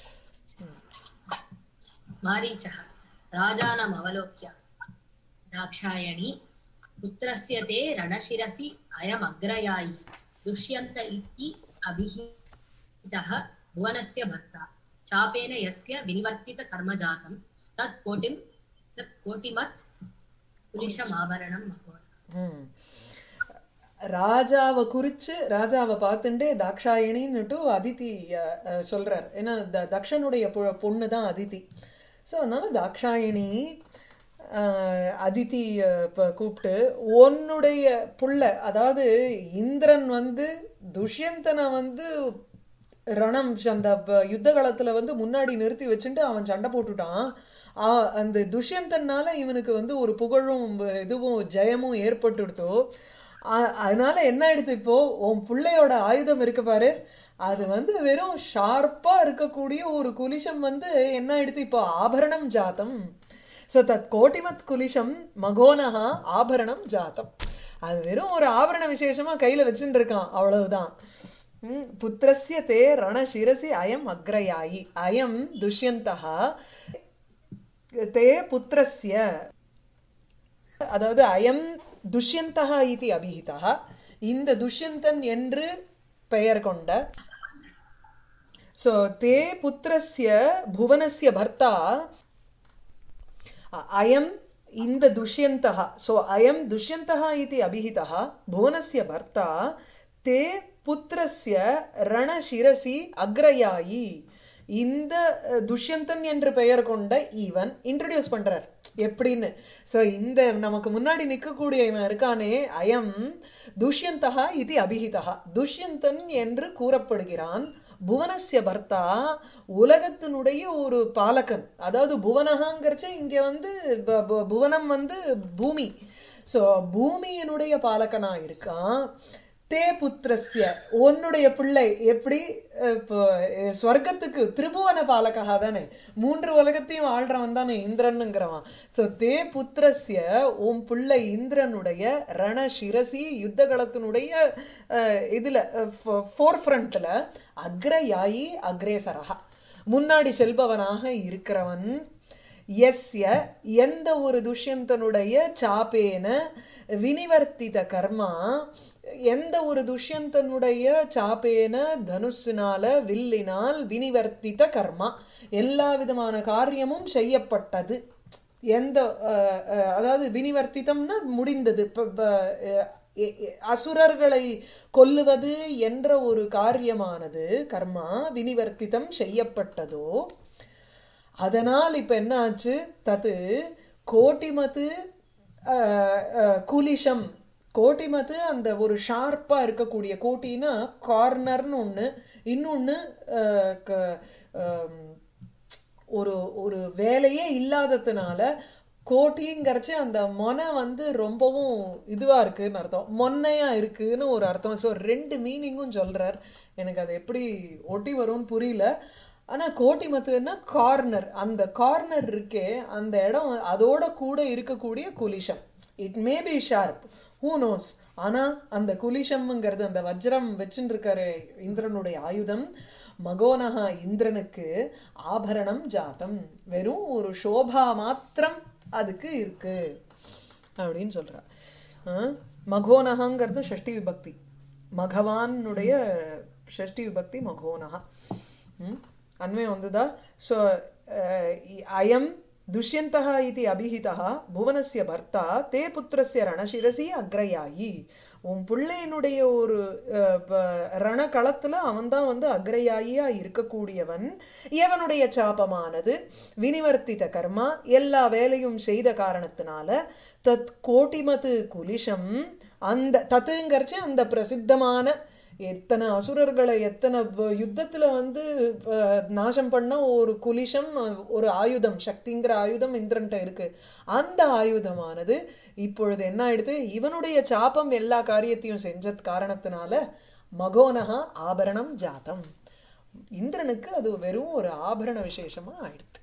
[SPEAKER 2] मारीचः राजानम् अवलोक्य दाक्षायणी पुत्रस्य ते रणशिरसि अयमग्रयायि दुष्यन्त इति अभिहितः भुवनस्य भर्ता चापेन यस्य विनिवर्तितकर्म जातं तत् कोटिं तत् कोटिमत् पुलिशमाभरणं महोदय
[SPEAKER 1] ம். ராஜாவை குறிச்சு ராஜாவை பார்த்துட்டே தாக்ஷாயணின்னுட்டு அதித்தி அஹ், அஹ், சொல்றார் ஏன்னா த- தக்ஷனுடைய பொ- பொண்ணு தான் அதித்தி சோ அதனால தாக்ஷாயணி ஆஹ், அதித்தி அஹ், ப- கூப்பிட்டு உன்னுடைய புள்ள அதாவது இந்திரன் வந்து துஷ்யந்தனை வந்து ரணம் அந்த ப- யுத்த காலத்துல வந்து முன்னாடி நிறுத்தி வச்சுட்டு அவன் சண்டை போட்டுட்டான் ஆ- அந்த துஷ்யந்தனால இவனுக்கு வந்து ஒரு புகழும் வ- இதுவும் ஜெயமும் ஏற்பட்டுடுத்தோ ஆ- அதனால என்ன ஆயிடுத்து இப்போ உன் பிள்ளையோட ஆயுதம் இருக்கு பாரு அது வந்து வெறும் ஷார்ப்பா இருக்கக்கூடிய ஒரு குலிஷம் வந்து என்ன ஆயிடுத்து இப்போ ஆபரணம் ஜாத்தம் சோ தத் கோட்டிமத் குலிஷம் மகோனஹா ஆபரணம் ஜாத்தம் அது வெறும் ஒரு ஆபரண விசேஷமா கையில வச்சுட்டு இருக்கான் அவ்வளவுதான் ம், புத்திரஸ்ய தே ரணசிரசி அயம் அக்ரயாயி அயம் துஷ்யந்தः தே புத்திரஸ்ய அதாவது அயம் துஷ்யந்தः இதி அபிஹிதः இந்த துஷ்யந்தன் என்று பெயர் கொண்ட சோ தே புத்திரஸ்ய புவனஸ்ய பர்த்தா அ- அயம் இந்த துஷ்யந்தः சோ அயம் துஷ்யந்தः இति அபிஹிதः புவனஸ்ய பர்த்தா தே புத்திரஸ்ய ரணசிரசி அக்ரயாயி இந்த அஹ், துஷ்யந்தன் என்று பெயர் கொண்ட இவன் இன்ட்ரடியூஸ் பண்றார் எப்படின்னு சோ இந்த நமக்கு முன்னாடி நிக்கக்கூடிய இவன் இருக்கானே அயம் துஷ்யந்தகா இது அபிஹிதா துஷ்யந்தன் என்று கூறப்படுகிறான் புவனஸ்ய பர்த்தா உலகத்தினுடைய ஒரு பாலகன் அதாவது புவனகாங்கிறச்ச இங்க வந்து ப- ப- புவனம் வந்து பூமி சோ பூமியினுடைய பாலகனா இருக்கான் தே புத்திரஸ்ய உன்னுடைய பிள்ளை எப்படி அஹ், இப்போ அஹ், ஸ்வர்க்கத்துக்கு திரிபுவன பாலகா தானே மூன்று உலகத்தையும் ஆள்றவன் தானே இந்திரனுங்கிறவன் சோ தே புத்திரஸ்ய உன் பிள்ளை இந்திரனுடைய ரண சிரசி யுத்த களத்தினுடைய அஹ், இதுல ஃபோர் ஃப்ரண்ட்ல அக்ரயாயி அக்ரேசரகா முன்னாடி செல்பவனாக இருக்கிறவன் எஸ்ய எந்த ஒரு துஷ்யந்தனுடைய சாப்பேன வினிவர்த்தித கர்மா எந்த ஒரு துஷ்யந்தனுடைய சாப்பேன தனுஷினால வில்லினால் வினிவர்த்தித கர்மா எல்லா விதமான காரியமும் செய்யப்பட்டது எந்த அஹ், அஹ், அதாவது வினிவர்த்திதம்னா முடிந்தது இப்ப- இப்ப, அஹ், எ- எ- அசுரர்களை கொல்லுவது என்ற ஒரு காரியமானது கர்மா வினிவர்த்திதம் செய்யப்பட்டதோ அதனால் இப்ப என்ன ஆச்சு தது கோட்டிமத்து அஹ், அஹ், குலிஷம் கோட்டிமத்து அந்த ஒரு ஷார்ப்பா இருக்கக்கூடிய கோட்டினா கார்னர்னு ஒண்ணு இன்னொன்னு அஹ், க- ஆம், ஒரு ஒரு வேலையே இல்லாததுனால கோட்டிங்கிறச்சு அந்த மொனை வந்து ரொம்பவும் இதுவா இருக்குன்னு அர்த்தம் மொன்னையா இருக்குன்னு ஒரு அர்த்தம் ஸோ ரெண்டு மீனிங்கும் சொல்றார் எனக்கு அது எப்படி ஒட்டி வரும்னு புரியல ஆனா கோட்டி மத்துன்னா கார்னர் அந்த கார்னர் இருக்கே அந்த இடம் அதோட கூட இருக்கக்கூடிய குலிஷம் it may be sharp who knows ஆனா அந்த குலிஷம்ங்கிறது அந்த வஜ்ரம் வச்சுட்டு இருக்காரு இந்திரனுடைய ஆயுதம் மகோனஹா இந்திரனுக்கு ஆபரணம் ஜாத்தம் வெறும் ஒரு சோபா மாத்திரம் அதுக்கு இருக்கு அப்படின்னு சொல்றா ஆஹ் மகோனஹங்கிறது ஷஷ்டி விபக்தி மகவானுடைய ஷஷ்டி விபக்தி மகோனஹா ம்? அன்வயம் வந்துதா ஸோ அயம் துஷ்யந்தः इति अभिहितः புவனஸ்ய பர்த்தா தே புத்திரஸ்ய ரணசிரசி அக்ரயாயி உன் பிள்ளையினுடைய ஒரு அஹ், ப- ரணகளத்துல அவன்தான் வந்து அக்ரயாயியா இருக்கக்கூடியவன் எவனுடைய சாபமானது வினிவர்த்தித கர்மா எல்லா வேலையும் செய்த காரணத்தினால தத் கோட்டிமது குலிஷம் அந்த தத்துங்கிறச்சு அந்த பிரசித்தமான எத்தனை அசுரர்களை எத்தனை வ- யுத்தத்துல வந்து அஹ், நாசம் பண்ண ஒரு குலிஷம் ஒரு ஆயுதம் சக்திங்கிற ஆயுதம் இந்திரன்ட்ட இருக்கு அந்த ஆயுதமானது இப்பொழுது என்ன ஆயிடுது இவனுடைய சாபம் எல்லா காரியத்தையும் செஞ்ச காரணத்தினால மகோனஹா ஆபரணம் ஜாதம் இந்திரனுக்கு அது வெறும் ஒரு ஆபரண விசேஷமா ஆயிடுது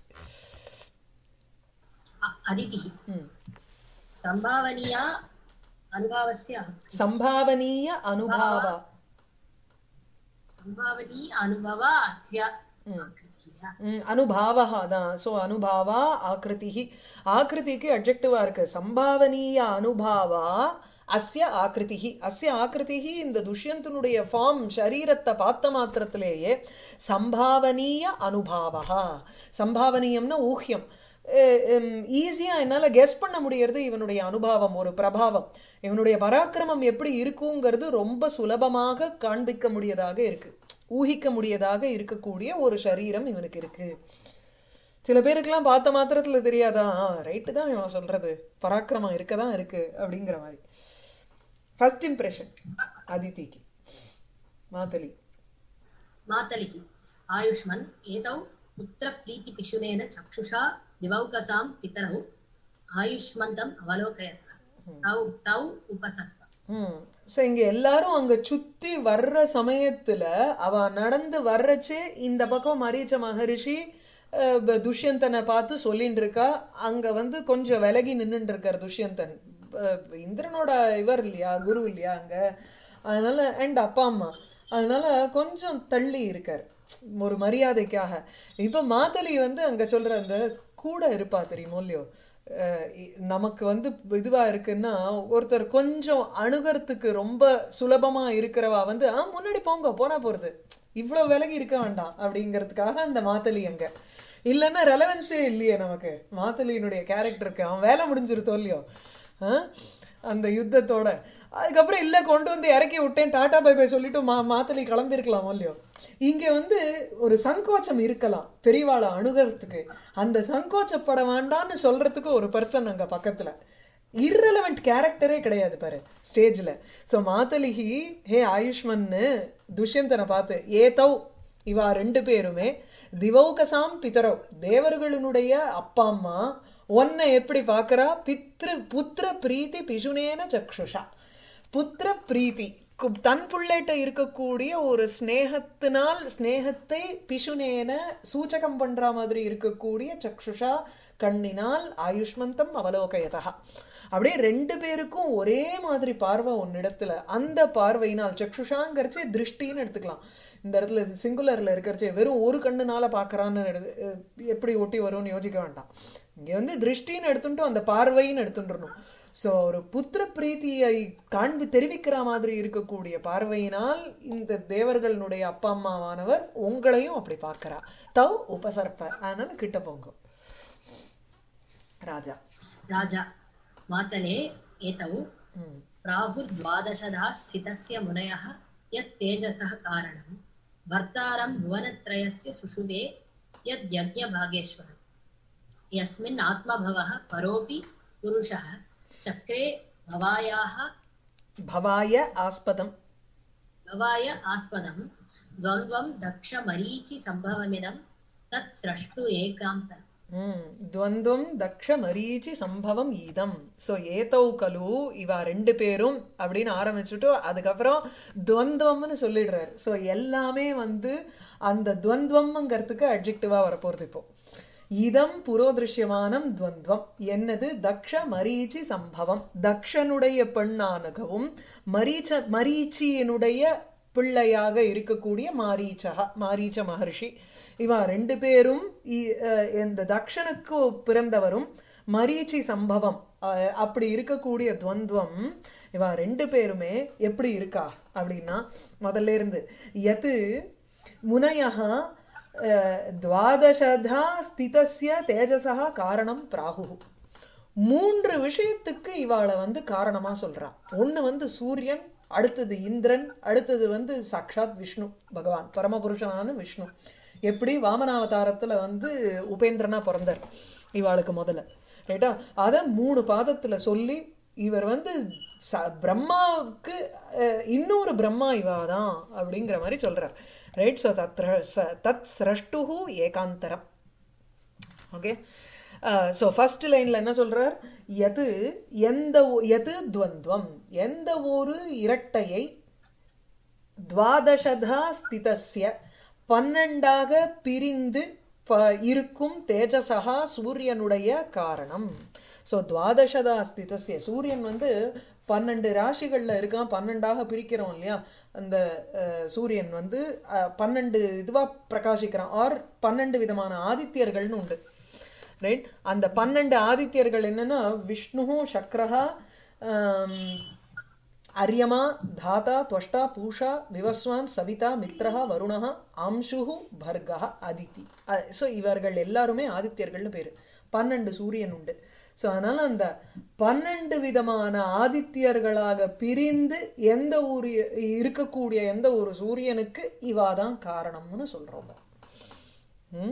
[SPEAKER 2] अ- अदितिः
[SPEAKER 1] ம்.
[SPEAKER 2] सम्भावनीया अनुभावस्य
[SPEAKER 1] சம்பாவனீய அனுபாவா
[SPEAKER 2] सम्भावनी अनुभव अस्य आकृतिः
[SPEAKER 1] ம், அனுபாவः தான் ஸோ அனுபாவா ஆக்ருதிஹி ஆக்ருதிக்கு அட்ஜெக்டிவா இருக்கு சம்பாவனீய அனுபாவா அஸ்ய ஆக்ருதிஹி அஸ்ய ஆக்ருதிஹி இந்த துஷ்யந்தனுடைய ஃபார்ம் சரீரத்தை பார்த்த மாத்திரத்திலேயே சம்பாவனீய அனுபாவா சம்பாவனீயம்னா ஊஹ்யம் ஈஸியா என்னால கெஸ் பண்ண முடியறது இவனுடைய அனுபவம் ஒரு பிரபாவம் இவனுடைய பராக்கிரமம் எப்படி இருக்குங்கிறது ரொம்ப சுலபமாக காண்பிக்க முடியதாக இருக்கு ஊகிக்க முடியதாக இருக்கக்கூடிய ஒரு சரீரம் இவனுக்கு இருக்கு சில பேருக்கெல்லாம் பார்த்த மாத்திரத்துல தெரியாதா ரைட்டு தான் இவன் சொல்றது பராக்கிரமம் இருக்கதான் இருக்கு அப்படிங்கிற மாதிரி ஃபர்ஸ்ட் இம்ப்ரெஷன் அதித்திக்கு மாத்தலி
[SPEAKER 2] मातलिः आयुष्मन् एतौ पुत्रप्रीतिपिशुनेन चक्षुषा दिवौकसां पितरौ आयुष्मन्तम् अवलोकयतः तौ तौ उपसर्प
[SPEAKER 1] ம் ஸோ இங்க எல்லாரும் அங்க சுத்தி வர்ற சமயத்துல அவ நடந்து வர்றச்சே இந்த பக்கம் மரீச்ச மகரிஷி அஹ், ப- துஷ்யந்தனை பார்த்து சொல்லிட்டு இருக்கா அங்க வந்து கொஞ்சம் விலகி நின்னுட்டு இருக்கார் துஷ்யந்தன் அஹ், இந்திரனோட இவர் இல்லையா குரு இல்லையா அங்க அதனால அண்ட் அப்பா அம்மா அதனால கொஞ்சம் தள்ளி இருக்கார் ஒரு மரியாதைக்காக இப்ப மாத்தலி வந்து அங்க சொல்ற அந்த கூட இருப்பா தெரியுமோ இல்லையோ அஹ் இ- நமக்கு வந்து இதுவா இருக்குன்னா ஒருத்தர் கொஞ்சம் அணுகறதுக்கு ரொம்ப சுலபமா இருக்கிறவா வந்து ஆ முன்னாடி போங்க போனா போறது இவ்வளவு விலகி இருக்க வேண்டாம் அப்படிங்கிறதுக்காக அந்த மாத்தலி அங்க இல்லைன்னா ரெலவென்ஸே இல்லையே நமக்கு மாத்தலியினுடைய கேரக்டருக்கு அவன் வேலை முடிஞ்சிருத்தோ இல்லையோ ஆ? அந்த யுத்தத்தோட அதுக்கப்புறம் இல்ல கொண்டு வந்து இறக்கி விட்டேன் டாடா பை பை சொல்லிட்டு மா மாத்தலி கிளம்பியிருக்கலாமோ இல்லையோ இங்க வந்து ஒரு சங்கோச்சம் இருக்கலாம் பெரியவாளை அணுகிறதுக்கு அந்த சங்கோச்சப்பட வேண்டாம்னு சொல்றதுக்கு ஒரு பர்சன் அங்க பக்கத்துல irrelevant கேரக்டரே கிடையாது பாரு ஸ்டேஜ்ல சோ மாத்தலிஹி ஹே ஆயுஷ்மன்னு துஷ்யந்தனை பார்த்து ஏதௌ இவா ரெண்டு பேருமே திவௌகசாம் பிதரவ் தேவர்களுடைய அப்பா அம்மா உன்னை எப்படி பார்க்கறா பித்ரு புத்திர பிரீத்தி பிசுனேன சக்ஷுஷா புத்திர பிரீத்தி கு- தன் புள்ளைட்ட இருக்கக்கூடிய ஒரு ஸ்நேகத்தினால் ஸ்நேகத்தை பிசுனேன சூச்சகம் பண்ற மாதிரி இருக்கக்கூடிய சக்ஷுஷா கண்ணினால் ஆயுஷ்மந்தம் அவலோகயதா அப்படியே ரெண்டு பேருக்கும் ஒரே மாதிரி பார்வை ஒன்னிடத்துல அந்த பார்வையினால் சக்ஷுஷாங்கிறச்சே திருஷ்டின்னு எடுத்துக்கலாம் இந்த இடத்துல சிங்குலர்ல இருக்கிறச்சே வெறும் ஒரு கண்ணுனால பாக்குறான்னு எடுத்து- அஹ் எப்படி ஒட்டி வரும்னு யோசிக்க வேண்டாம் இங்க வந்து திருஷ்டின்னு எடுத்துட்டு அந்த பார்வைன்னு எடுத்துட்டுறணும் சோ ஒரு புத்திர பிரீத்தியை காண்பி தெரிவிக்கிற மாதிரி இருக்கக்கூடிய பார்வையினால் இந்த தேவர்களுடைய அப்பா அம்மாவானவர் உங்களையும் அப்படி பார்க்கறா தவ் உபசர்ப்ப அதனால கிட்ட போங்க ராஜா
[SPEAKER 2] राजा मातले एतौ
[SPEAKER 1] ம்
[SPEAKER 2] प्राहुर्द्वादशधा स्थितस्य मुनयः यत् तेजसः कारणं भर्तारं भुवनत्रयस्य सुषुवे यद्यज्ञभागेश्वरम् यस्मिन् आत्मभवः परोऽपि पुरुषः चक्रे भवायाः
[SPEAKER 1] பவாய ஆஸ்பதம்
[SPEAKER 2] भवाय आस्पदं द्वन्द्वं दक्षमरीचिसम्भवमिदं तत् स्रष्टु एकान्तम्
[SPEAKER 1] ம் துவந்துவம் தக்ஷ மரீச்சி சம்பவம் ஈதம் சோ ஏதௌ கலு இவா ரெண்டு பேரும் அப்படின்னு ஆரம்பிச்சுட்டு அதுக்கப்புறம் துவந்துவம்னு சொல்லிடுறாரு சோ எல்லாமே வந்து அந்த துவந்துவம்ங்கிறதுக்கு அட்ஜெக்டிவா வரப்போறது இப்போ இதம் புரோதிருஷ்யமானம் துவந்துவம் என்னது தக்ஷ மரீச்சி சம்பவம் தக்ஷனுடைய பெண்ணானகவும் மரீச்ச மரீச்சியினுடைய பிள்ளையாக இருக்கக்கூடிய மாரீச்சகா மாரீச்ச மகர்ஷி இவன் ரெண்டு பேரும் இ- அஹ் இந்த தக்ஷனுக்கு பிறந்தவரும் மரீச்சி சம்பவம் அஹ் அப்படி இருக்கக்கூடிய துவந்துவம் இவன் ரெண்டு பேருமே எப்படி இருக்கா அப்படின்னா முதல்ல இருந்து எது முனையஹா அஹ், துவாதசதா ஸ்திதஸ்ய தேஜசா காரணம் பிராகு மூன்று விஷயத்துக்கு இவாளை வந்து காரணமா சொல்றா ஒண்ணு வந்து சூரியன் அடுத்தது இந்திரன் அடுத்தது வந்து சாக்ஷாத் விஷ்ணு பகவான் பரமபுருஷனான விஷ்ணு எப்படி வாமனாவதாரத்துல வந்து உபேந்திரனா பிறந்தார் இவாளுக்கு முதல்ல ரைட்டா அத மூணு பாதத்துல சொல்லி இவர் வந்து ச- பிரம்மாவுக்கு அஹ், இன்னொரு பிரம்மா இவாதான் அப்படிங்கிற மாதிரி சொல்றார் ரைட் ஸோ தத் தத் சிரஷ்டுஹு ஏகாந்தரம் ஓகே ஸோ ஃபர்ஸ்ட் லைன்ல என்ன சொல்றார் எது எந்த ஒ- எது துவந்துவம் எந்த ஒரு இரட்டையை துவாதசதா ஸ்திதஸ்ய பன்னெண்டாக பிரிந்து ப- இருக்கும் தேஜசகா சூரியனுடைய காரணம் ஸோ துவாதசதா ஸ்திதஸ்ய சூரியன் வந்து பன்னெண்டு ராசிகள்ல இருக்கான் பன்னெண்டாக பிரிக்கிறோம் இல்லையா அந்த அஹ், சூரியன் வந்து அஹ், பன்னெண்டு இதுவா பிரகாசிக்கிறான் ஆர் பன்னெண்டு விதமான ஆதித்யர்கள்னு உண்டு ரைட் அந்த பன்னெண்டு ஆதித்யர்கள் என்னன்னா விஷ்ணு சக்ரஹா ஆம், அர்யமா தாத்தா துவஷ்டா பூஷா விவஸ்வான் சவிதா மித்ரஹா வருணஹா அம்சுஹு பர்கா அதித்தி ஸோ இவர்கள் எல்லாருமே ஆதித்யர்கள்னு பேரு பன்னெண்டு சூரியன் உண்டு ஸோ அதனால அந்த பன்னெண்டு விதமான ஆதித்யர்களாக பிரிந்து எந்த ஒரு இருக்கக்கூடிய எந்த ஒரு சூரியனுக்கு இவாதான் காரணம்னு சொல்றோம் ம்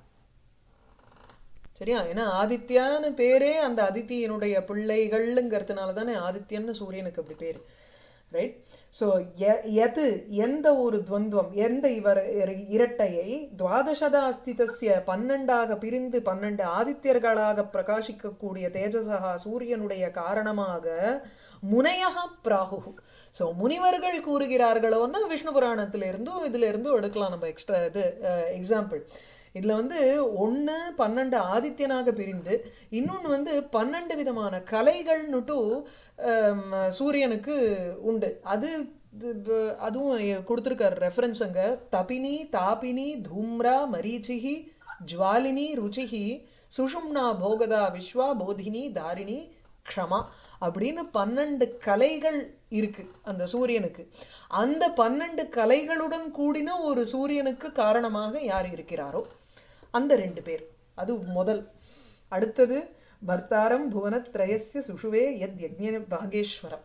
[SPEAKER 1] சரியா ஏன்னா ஆதித்யான்னு பேரே அந்த அதித்தியினுடைய பிள்ளைகள்ங்கிறதுனால தானே ஆதித்யன்னு சூரியனுக்கு அப்படி பேரு ரைட் ஸோ எது எந்த ஒரு துவந்துவம் எந்த இவர் இர- இரட்டையை துவாதசதா அஸ்திதஸ்ய பன்னெண்டாக பிரிந்து பன்னெண்டு ஆதித்யர்களாக பிரகாசிக்கக்கூடிய தேஜசகா சூரியனுடைய காரணமாக முனையக பிராகு ஸோ முனிவர்கள் கூறுகிறார்களோன்னா விஷ்ணு புராணத்துல இருந்தும் இதுல இருந்தும் எடுக்கலாம் நம்ம எக்ஸ்ட்ரா இது எக்ஸாம்பிள் இதுல வந்து ஒண்ணு பன்னெண்டு ஆதித்யனாக பிரிந்து இன்னொன்னு வந்து பன்னெண்டு விதமான கலைகள்னுட்டு ஆம், சூரியனுக்கு உண்டு அது இது ப- அதுவும் கொடுத்துருக்காரு ரெஃபரன்ஸ் அங்க தபினி தாபினி தூம்ரா மரீச்சிஹி ஜுவாலினி ருச்சிஹி சுஷும்னா போகதா விஸ்வா போதினி தாரிணி க்ஷமா அப்படின்னு பன்னெண்டு கலைகள் இருக்கு அந்த சூரியனுக்கு அந்த பன்னெண்டு கலைகளுடன் கூடின ஒரு சூரியனுக்கு காரணமாக யார் இருக்கிறாரோ அந்த ரெண்டு பேர் அது முதல் அடுத்தது பர்த்தாரம் புவனத்ரயஸ்ய சுஷுவே யத் யஜ்ஞ பாகேஸ்வரம்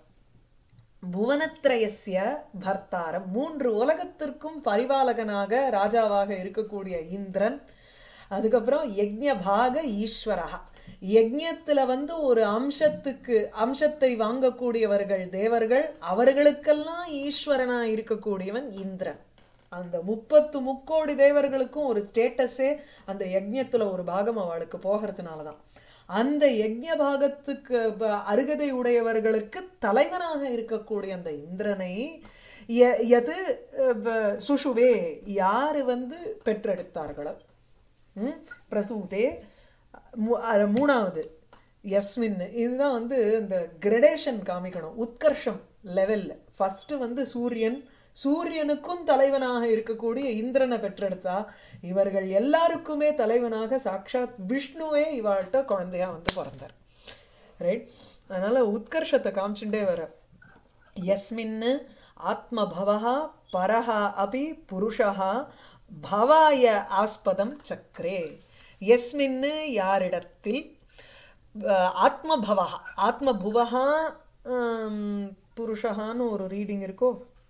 [SPEAKER 1] புவனத்ரயஸ்ய பர்த்தாரம் மூன்று உலகத்திற்கும் பரிபாலகனாக ராஜாவாக இருக்கக்கூடிய இந்திரன் அதுக்கப்புறம் யஜ்ஞ பாக ஈஸ்வரஹா யஜ்ஞத்துல வந்து ஒரு அம்சத்துக்கு அம்சத்தை வாங்கக்கூடியவர்கள் தேவர்கள் அவர்களுக்கெல்லாம் ஈஸ்வரனா இருக்கக்கூடியவன் இந்திரன் அந்த முப்பத்து முக்கோடி தேவர்களுக்கும் ஒரு ஸ்டேட்டஸே அந்த யஜ்ஞத்துல ஒரு பாகம் அவளுக்கு போகிறதுனாலதான் அந்த யஜ்ஞ பாகத்துக்கு ப- அருகதை உடையவர்களுக்கு தலைவனாக இருக்கக்கூடிய அந்த இந்திரனை ய- எது அஹ், வ- சுஷுவே யாரு வந்து பெற்றெடுத்தார்களோ ம், பிரசூதே மூ- அஹ், மூணாவது யஸ்மின் இதுதான் வந்து இந்த கிரடேஷன் காமிக்கணும் உத்கர்ஷம் லெவல்ல ஃபர்ஸ்ட் வந்து சூரியன் சூரியனுக்கும் தலைவனாக இருக்கக்கூடிய இந்திரனை பெற்றெடுத்தா இவர்கள் எல்லாருக்குமே தலைவனாக சாக்ஷாத் விஷ்ணுவே இவாள்கிட்ட குழந்தையா வந்து பிறந்தார் ரைட் அதனால உத்கர்ஷத்தை காமிச்சுட்டே வர யஸ்மின்னு ஆத்மபவः பரஹ அபி புருஷः பவாய ஆஸ்பதம் சக்கரே யஸ்மின்னு யாரிடத்தில் அஹ், ஆத்மபவः ஆத்மபுவஹா ஆம், புருஷஹான்னு ஒரு ரீடிங் இருக்கோ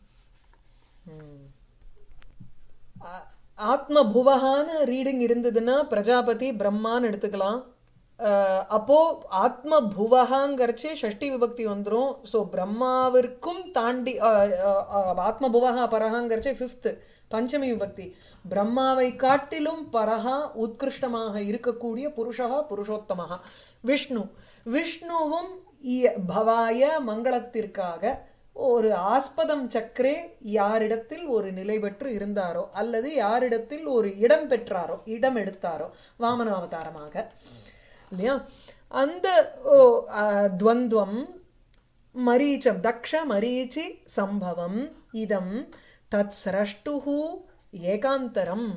[SPEAKER 1] ம். ஆ- ஆத்மபுவஹான்னு ரீடிங் இருந்ததுன்னா பிரஜாபதி பிரம்மான்னு எடுத்துக்கலாம் அஹ் அப்போ ஆத்ம புவகாங்கிறச்சு ஷஷ்டி விபக்தி வந்துரும் ஸோ பிரம்மாவிற்கும் தாண்டி அஹ், அஹ், அஹ், ஆத்ம புவகா பரகாங்கிறச்சு ஃபிஃப்த் பஞ்சமி விபக்தி பிரம்மாவை காட்டிலும் பரஹா உத்கிருஷ்டமாக இருக்கக்கூடிய புருஷா புருஷோத்தமஹா விஷ்ணு விஷ்ணுவும் இ- பவாய மங்களத்திற்காக ஒரு ஆஸ்பதம் சக்கரே யாரிடத்தில் ஒரு நிலை பெற்று இருந்தாரோ அல்லது யாரிடத்தில் ஒரு இடம் பெற்றாரோ இடம் எடுத்தாரோ வாமனாவதாரமாக இல்லையா அந்த ஓ, ஆ, துவந்துவம் மரீச்சம் தக்ஷ மரீச்சி சம்பவம் இதம் தத் சிரஷ்டுஹு ஏகாந்தரம்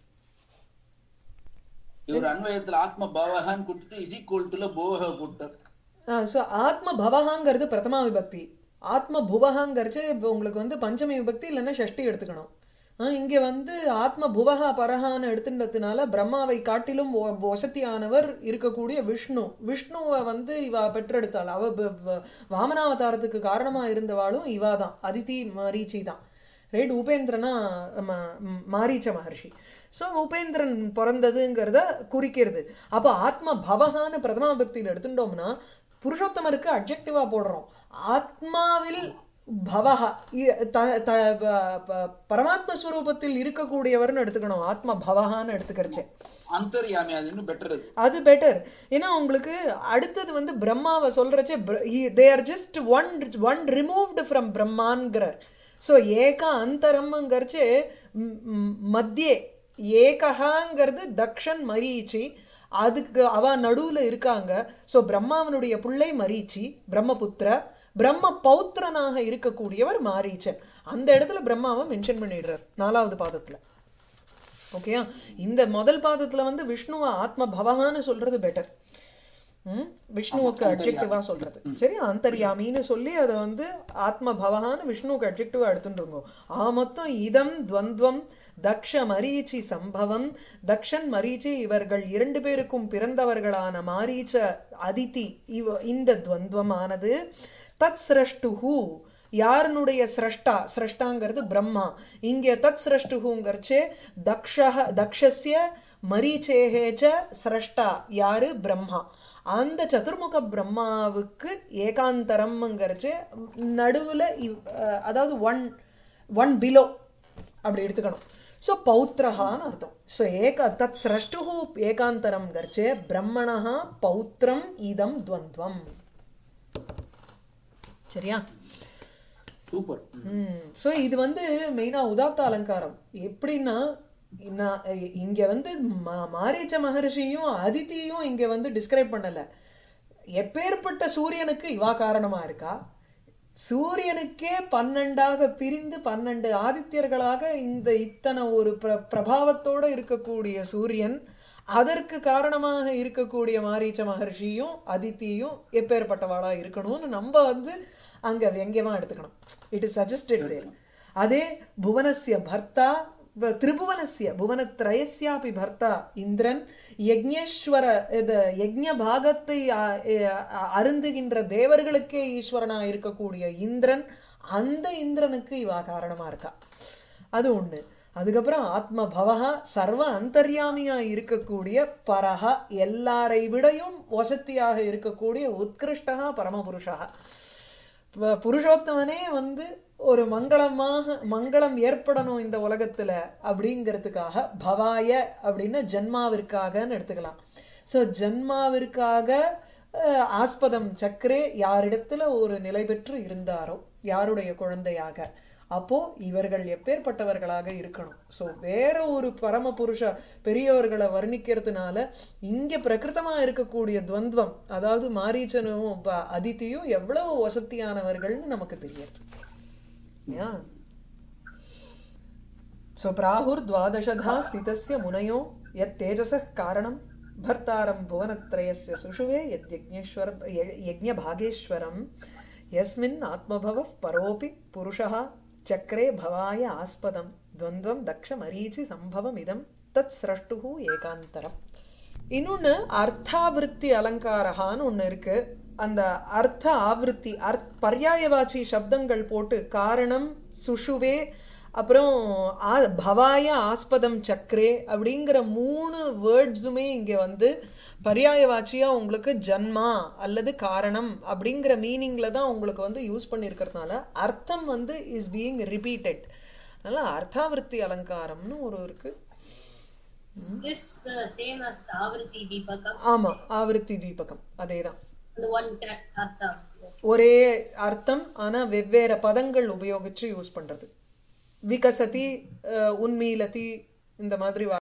[SPEAKER 3] இவர் அன்வயத்துல ஆத்ம பவகான்னு கொடுத்துட்டு இஸ் ஈக்குவல் டுல போவக கொடுத்தார்
[SPEAKER 1] ஸோ ஆத்ம பவஹாங்கிறது பிரதமா விபக்தி ஆத்ம புவஹாங்கிறச்சு இப்போ உங்களுக்கு வந்து பஞ்சமி விபக்தி இல்லைன்னா ஷஷ்டி எடுத்துக்கணும் ஆ, இங்க வந்து ஆத்ம புவஹா பரஹான்னு எடுத்துட்டதுனால பிரம்மாவை காட்டிலும் ஒ- வசதியானவர் இருக்கக்கூடிய விஷ்ணு விஷ்ணுவை வந்து இவ பெற்றெடுத்தாள் அவ ப- ப- வாமனாவதாரத்துக்கு காரணமா இருந்தவாளும் இவா தான் அதிதி மரீச்சி தான் ரைட் உபேந்திரனா ம- ம், மாரீச்ச மகர்ஷி ஸோ உபேந்திரன் பிறந்ததுங்கிறத குறிக்கிறது அப்போ ஆத்ம பவகான்னு பிரதமா பக்தியில் எடுத்துட்டோம்னா புருஷோத்தமருக்கு அப்ஜெக்டிவா போடுறோம் ஆத்மாவில் பவஹா இ- த- த- ப- ப- பரமாத்ம ஸ்வரூபத்தில் இருக்கக்கூடியவர்னு எடுத்துக்கணும் ஆத்ம பவஹான்னு எடுத்துக்கிறச்சே
[SPEAKER 3] அந்தர்யாமி அது இன்னும் பெட்டர் அது
[SPEAKER 1] அது பெட்டர் ஏன்னா உங்களுக்கு அடுத்தது வந்து பிரம்மாவை சொல்றச்சே they are just one one removed from பிரம்மான்கிறார் ஸோ ஏக அந்தரம்ங்கிறச்சு மத்தியே ஏகஹாங்கிறது தக்ஷன் மரீச்சி அதுக்கு அவ நடுவுல இருக்காங்க ஸோ பிரம்மாவனுடைய பிள்ளை மரீச்சி பிரம்மபுத்திர பிரம்ம பௌத்திரனாக இருக்கக்கூடியவர் மாரீச்சன் அந்த இடத்துல பிரம்மாவை மென்ஷன் பண்ணிடுறார் நாலாவது பாதத்துல ஓகேயா இந்த முதல் பாதத்துல வந்து விஷ்ணுவை ஆத்ம பவகான்னு சொல்றது பெட்டர் விஷ்ணுவுக்கு அட்ஜெக்டிவா சொல்றது சரி அந்தர்யாமின்னு சொல்லி அதை வந்து ஆத்ம பவகான்னு விஷ்ணுவுக்கு அட்ஜெக்டிவா எடுத்துட்டு ஆ மொத்தம் இதம் துவந்துவம் தக்ஷ மரீச்சி சம்பவம் தக்ஷன் மரீச்சி இவர்கள் இரண்டு பேருக்கும் பிறந்தவர்களான மாரீச்ச அதிதி இவ இந்த துவந்துவமானது தத் சிரஷ்டுஹு யாருனுடைய சிரஷ்டா சிரஷ்டாங்கிறது பிரம்மா இங்க தத் சிரஷ்டுஹுங்கிறச்சே தக்ஷஹ தக்ஷஸ்ய மரீச்சேகேச்ச சிரஷ்டா யாரு பிரம்மா அந்த சதுர்முக பிரம்மாவுக்கு ஏகாந்தரம்ங்கிறச்சு நடுவுல இவ்- அஹ் அதாவது ஒன் ஒன் பிலோ அப்படி எடுத்துக்கணும் ஸோ பௌத்திரஹான்னு அர்த்தம் ஸோ ஏக தத் சிரஷ்டுஹு ஏகாந்தரம் கர்ச்சே பிரம்மணஹா பௌத்திரம் இதம் துவந்த்வம் சரியா
[SPEAKER 3] சூப்பர்
[SPEAKER 1] ஸோ இது வந்து மெயினா உதாத்த அலங்காரம் எப்படின்னா நான் இங்க வந்து மா- மாரீச்ச மகர்ஷியும் அதித்தியும் இங்க வந்து டிஸ்கிரைப் பண்ணல எப்பேற்பட்ட சூரியனுக்கு இவா காரணமா இருக்கா சூரியனுக்கே பன்னெண்டாக பிரிந்து பன்னெண்டு ஆதித்யர்களாக இந்த இத்தனை ஒரு பிர பிரபாவத்தோட இருக்கக்கூடிய சூரியன் அதற்கு காரணமாக இருக்கக்கூடிய மாரீச்ச மகர்ஷியும் அதித்தியும் எப்பேற்பட்டவாளா இருக்கணும்னு நம்ம வந்து அங்க வெங்கியமா எடுத்துக்கணும் இட் இஸ் சஜஸ்டட் தேர் அதே புவனஸ்ய பர்த்தா வ- திரிபுவனஸ்ய புவனத்ரயஸ்யாபி பர்த்தா இந்திரன் யக்ஞேஸ்வர இது யக்ஞ பாகத்தை அ- அ- அருந்துகின்ற தேவர்களுக்கே ஈஸ்வரனா இருக்கக்கூடிய இந்திரன் அந்த இந்திரனுக்கு இவா காரணமா இருக்கா அது ஒண்ணு அதுக்கப்புறம் ஆத்ம பவஹா சர்வ அந்தர்யாமியா இருக்கக்கூடிய பரஹா எல்லாரை விடையும் வசத்தியாக இருக்கக்கூடிய உத்கிருஷ்டா பரமபுருஷா ப- புருஷோத்தமனே வந்து ஒரு மங்களமாக மங்களம் ஏற்படணும் இந்த உலகத்துல அப்படிங்கிறதுக்காக பவாய அப்படின்னா ஜன்மாவிற்காகன்னு எடுத்துக்கலாம் சோ ஜன்மாவிற்காக அஹ், ஆஸ்பதம் சக்கரே யாரிடத்துல ஒரு நிலை பெற்று இருந்தாரோ யாருடைய குழந்தையாக அப்போ இவர்கள் எப்பேற்பட்டவர்களாக இருக்கணும் சோ வேற ஒரு பரம புருஷ பெரியவர்களை வர்ணிக்கிறதுனால இங்க பிரகிருத்தமா இருக்கக்கூடிய துவந்துவம் அதாவது மாரீச்சனும் ப- அதித்தியும் எவ்வளவு வசதியானவர்கள்னு நமக்கு தெரியுது இல்லையா सो प्राहुर्द्वादशधा स्थितस्य मुनयो यत्तेजसः कारणं भर्तारं भुवनत्रयस्य सुषुवे यद्यज्ञेश्वर य- यज्ञभागेश्वरं यस्मिन् आत्मभवः परोऽपि पुरुषः चक्रे भवाय आस्पदं द्वन्द्वं दक्षमरीचि सम्भवमिदं तत् स्रष्टुः ஏகாந்தரம் இன்னொன்னு அர்த்தாவிருத்தி அலங்காரகான்னு ஒண்ணு இருக்கு அந்த அர்த்த ஆவೃತ್ತಿ அர்த் பர்யாயவாச்சி சப்தங்கள் போட்டு காரணம் சுஷுவே அப்புறம் ஆ- பவாய ஆஸ்பதம் சக்கரே அப்படிங்கிற மூணு வேர்ட்ஸுமே இங்க வந்து பர்யாயவாச்சியா உங்களுக்கு ஜன்மா அல்லது காரணம் அப்படிங்கிற மீனிங்ல தான் உங்களுக்கு வந்து யூஸ் பண்ணியிருக்கிறதுனால அர்த்தம் வந்து இஸ் பீயிங் ரிப்பீட்டட் அதனால அர்த்தாவிருத்தி அலங்காரம்னு ஒரு இருக்கு
[SPEAKER 2] Is this the same as Avriti Deepakam?
[SPEAKER 1] ஆமா ஆவருத்தி தீபகம் அதேதான்
[SPEAKER 2] The one correct Artha.
[SPEAKER 1] ஒரே அர்த்தம் ஆனா வெவ்வேறு பதங்கள் உபயோகிச்சு யூஸ் பண்றது விகசதி அஹ், உன்மீலதி இந்த மாதிரி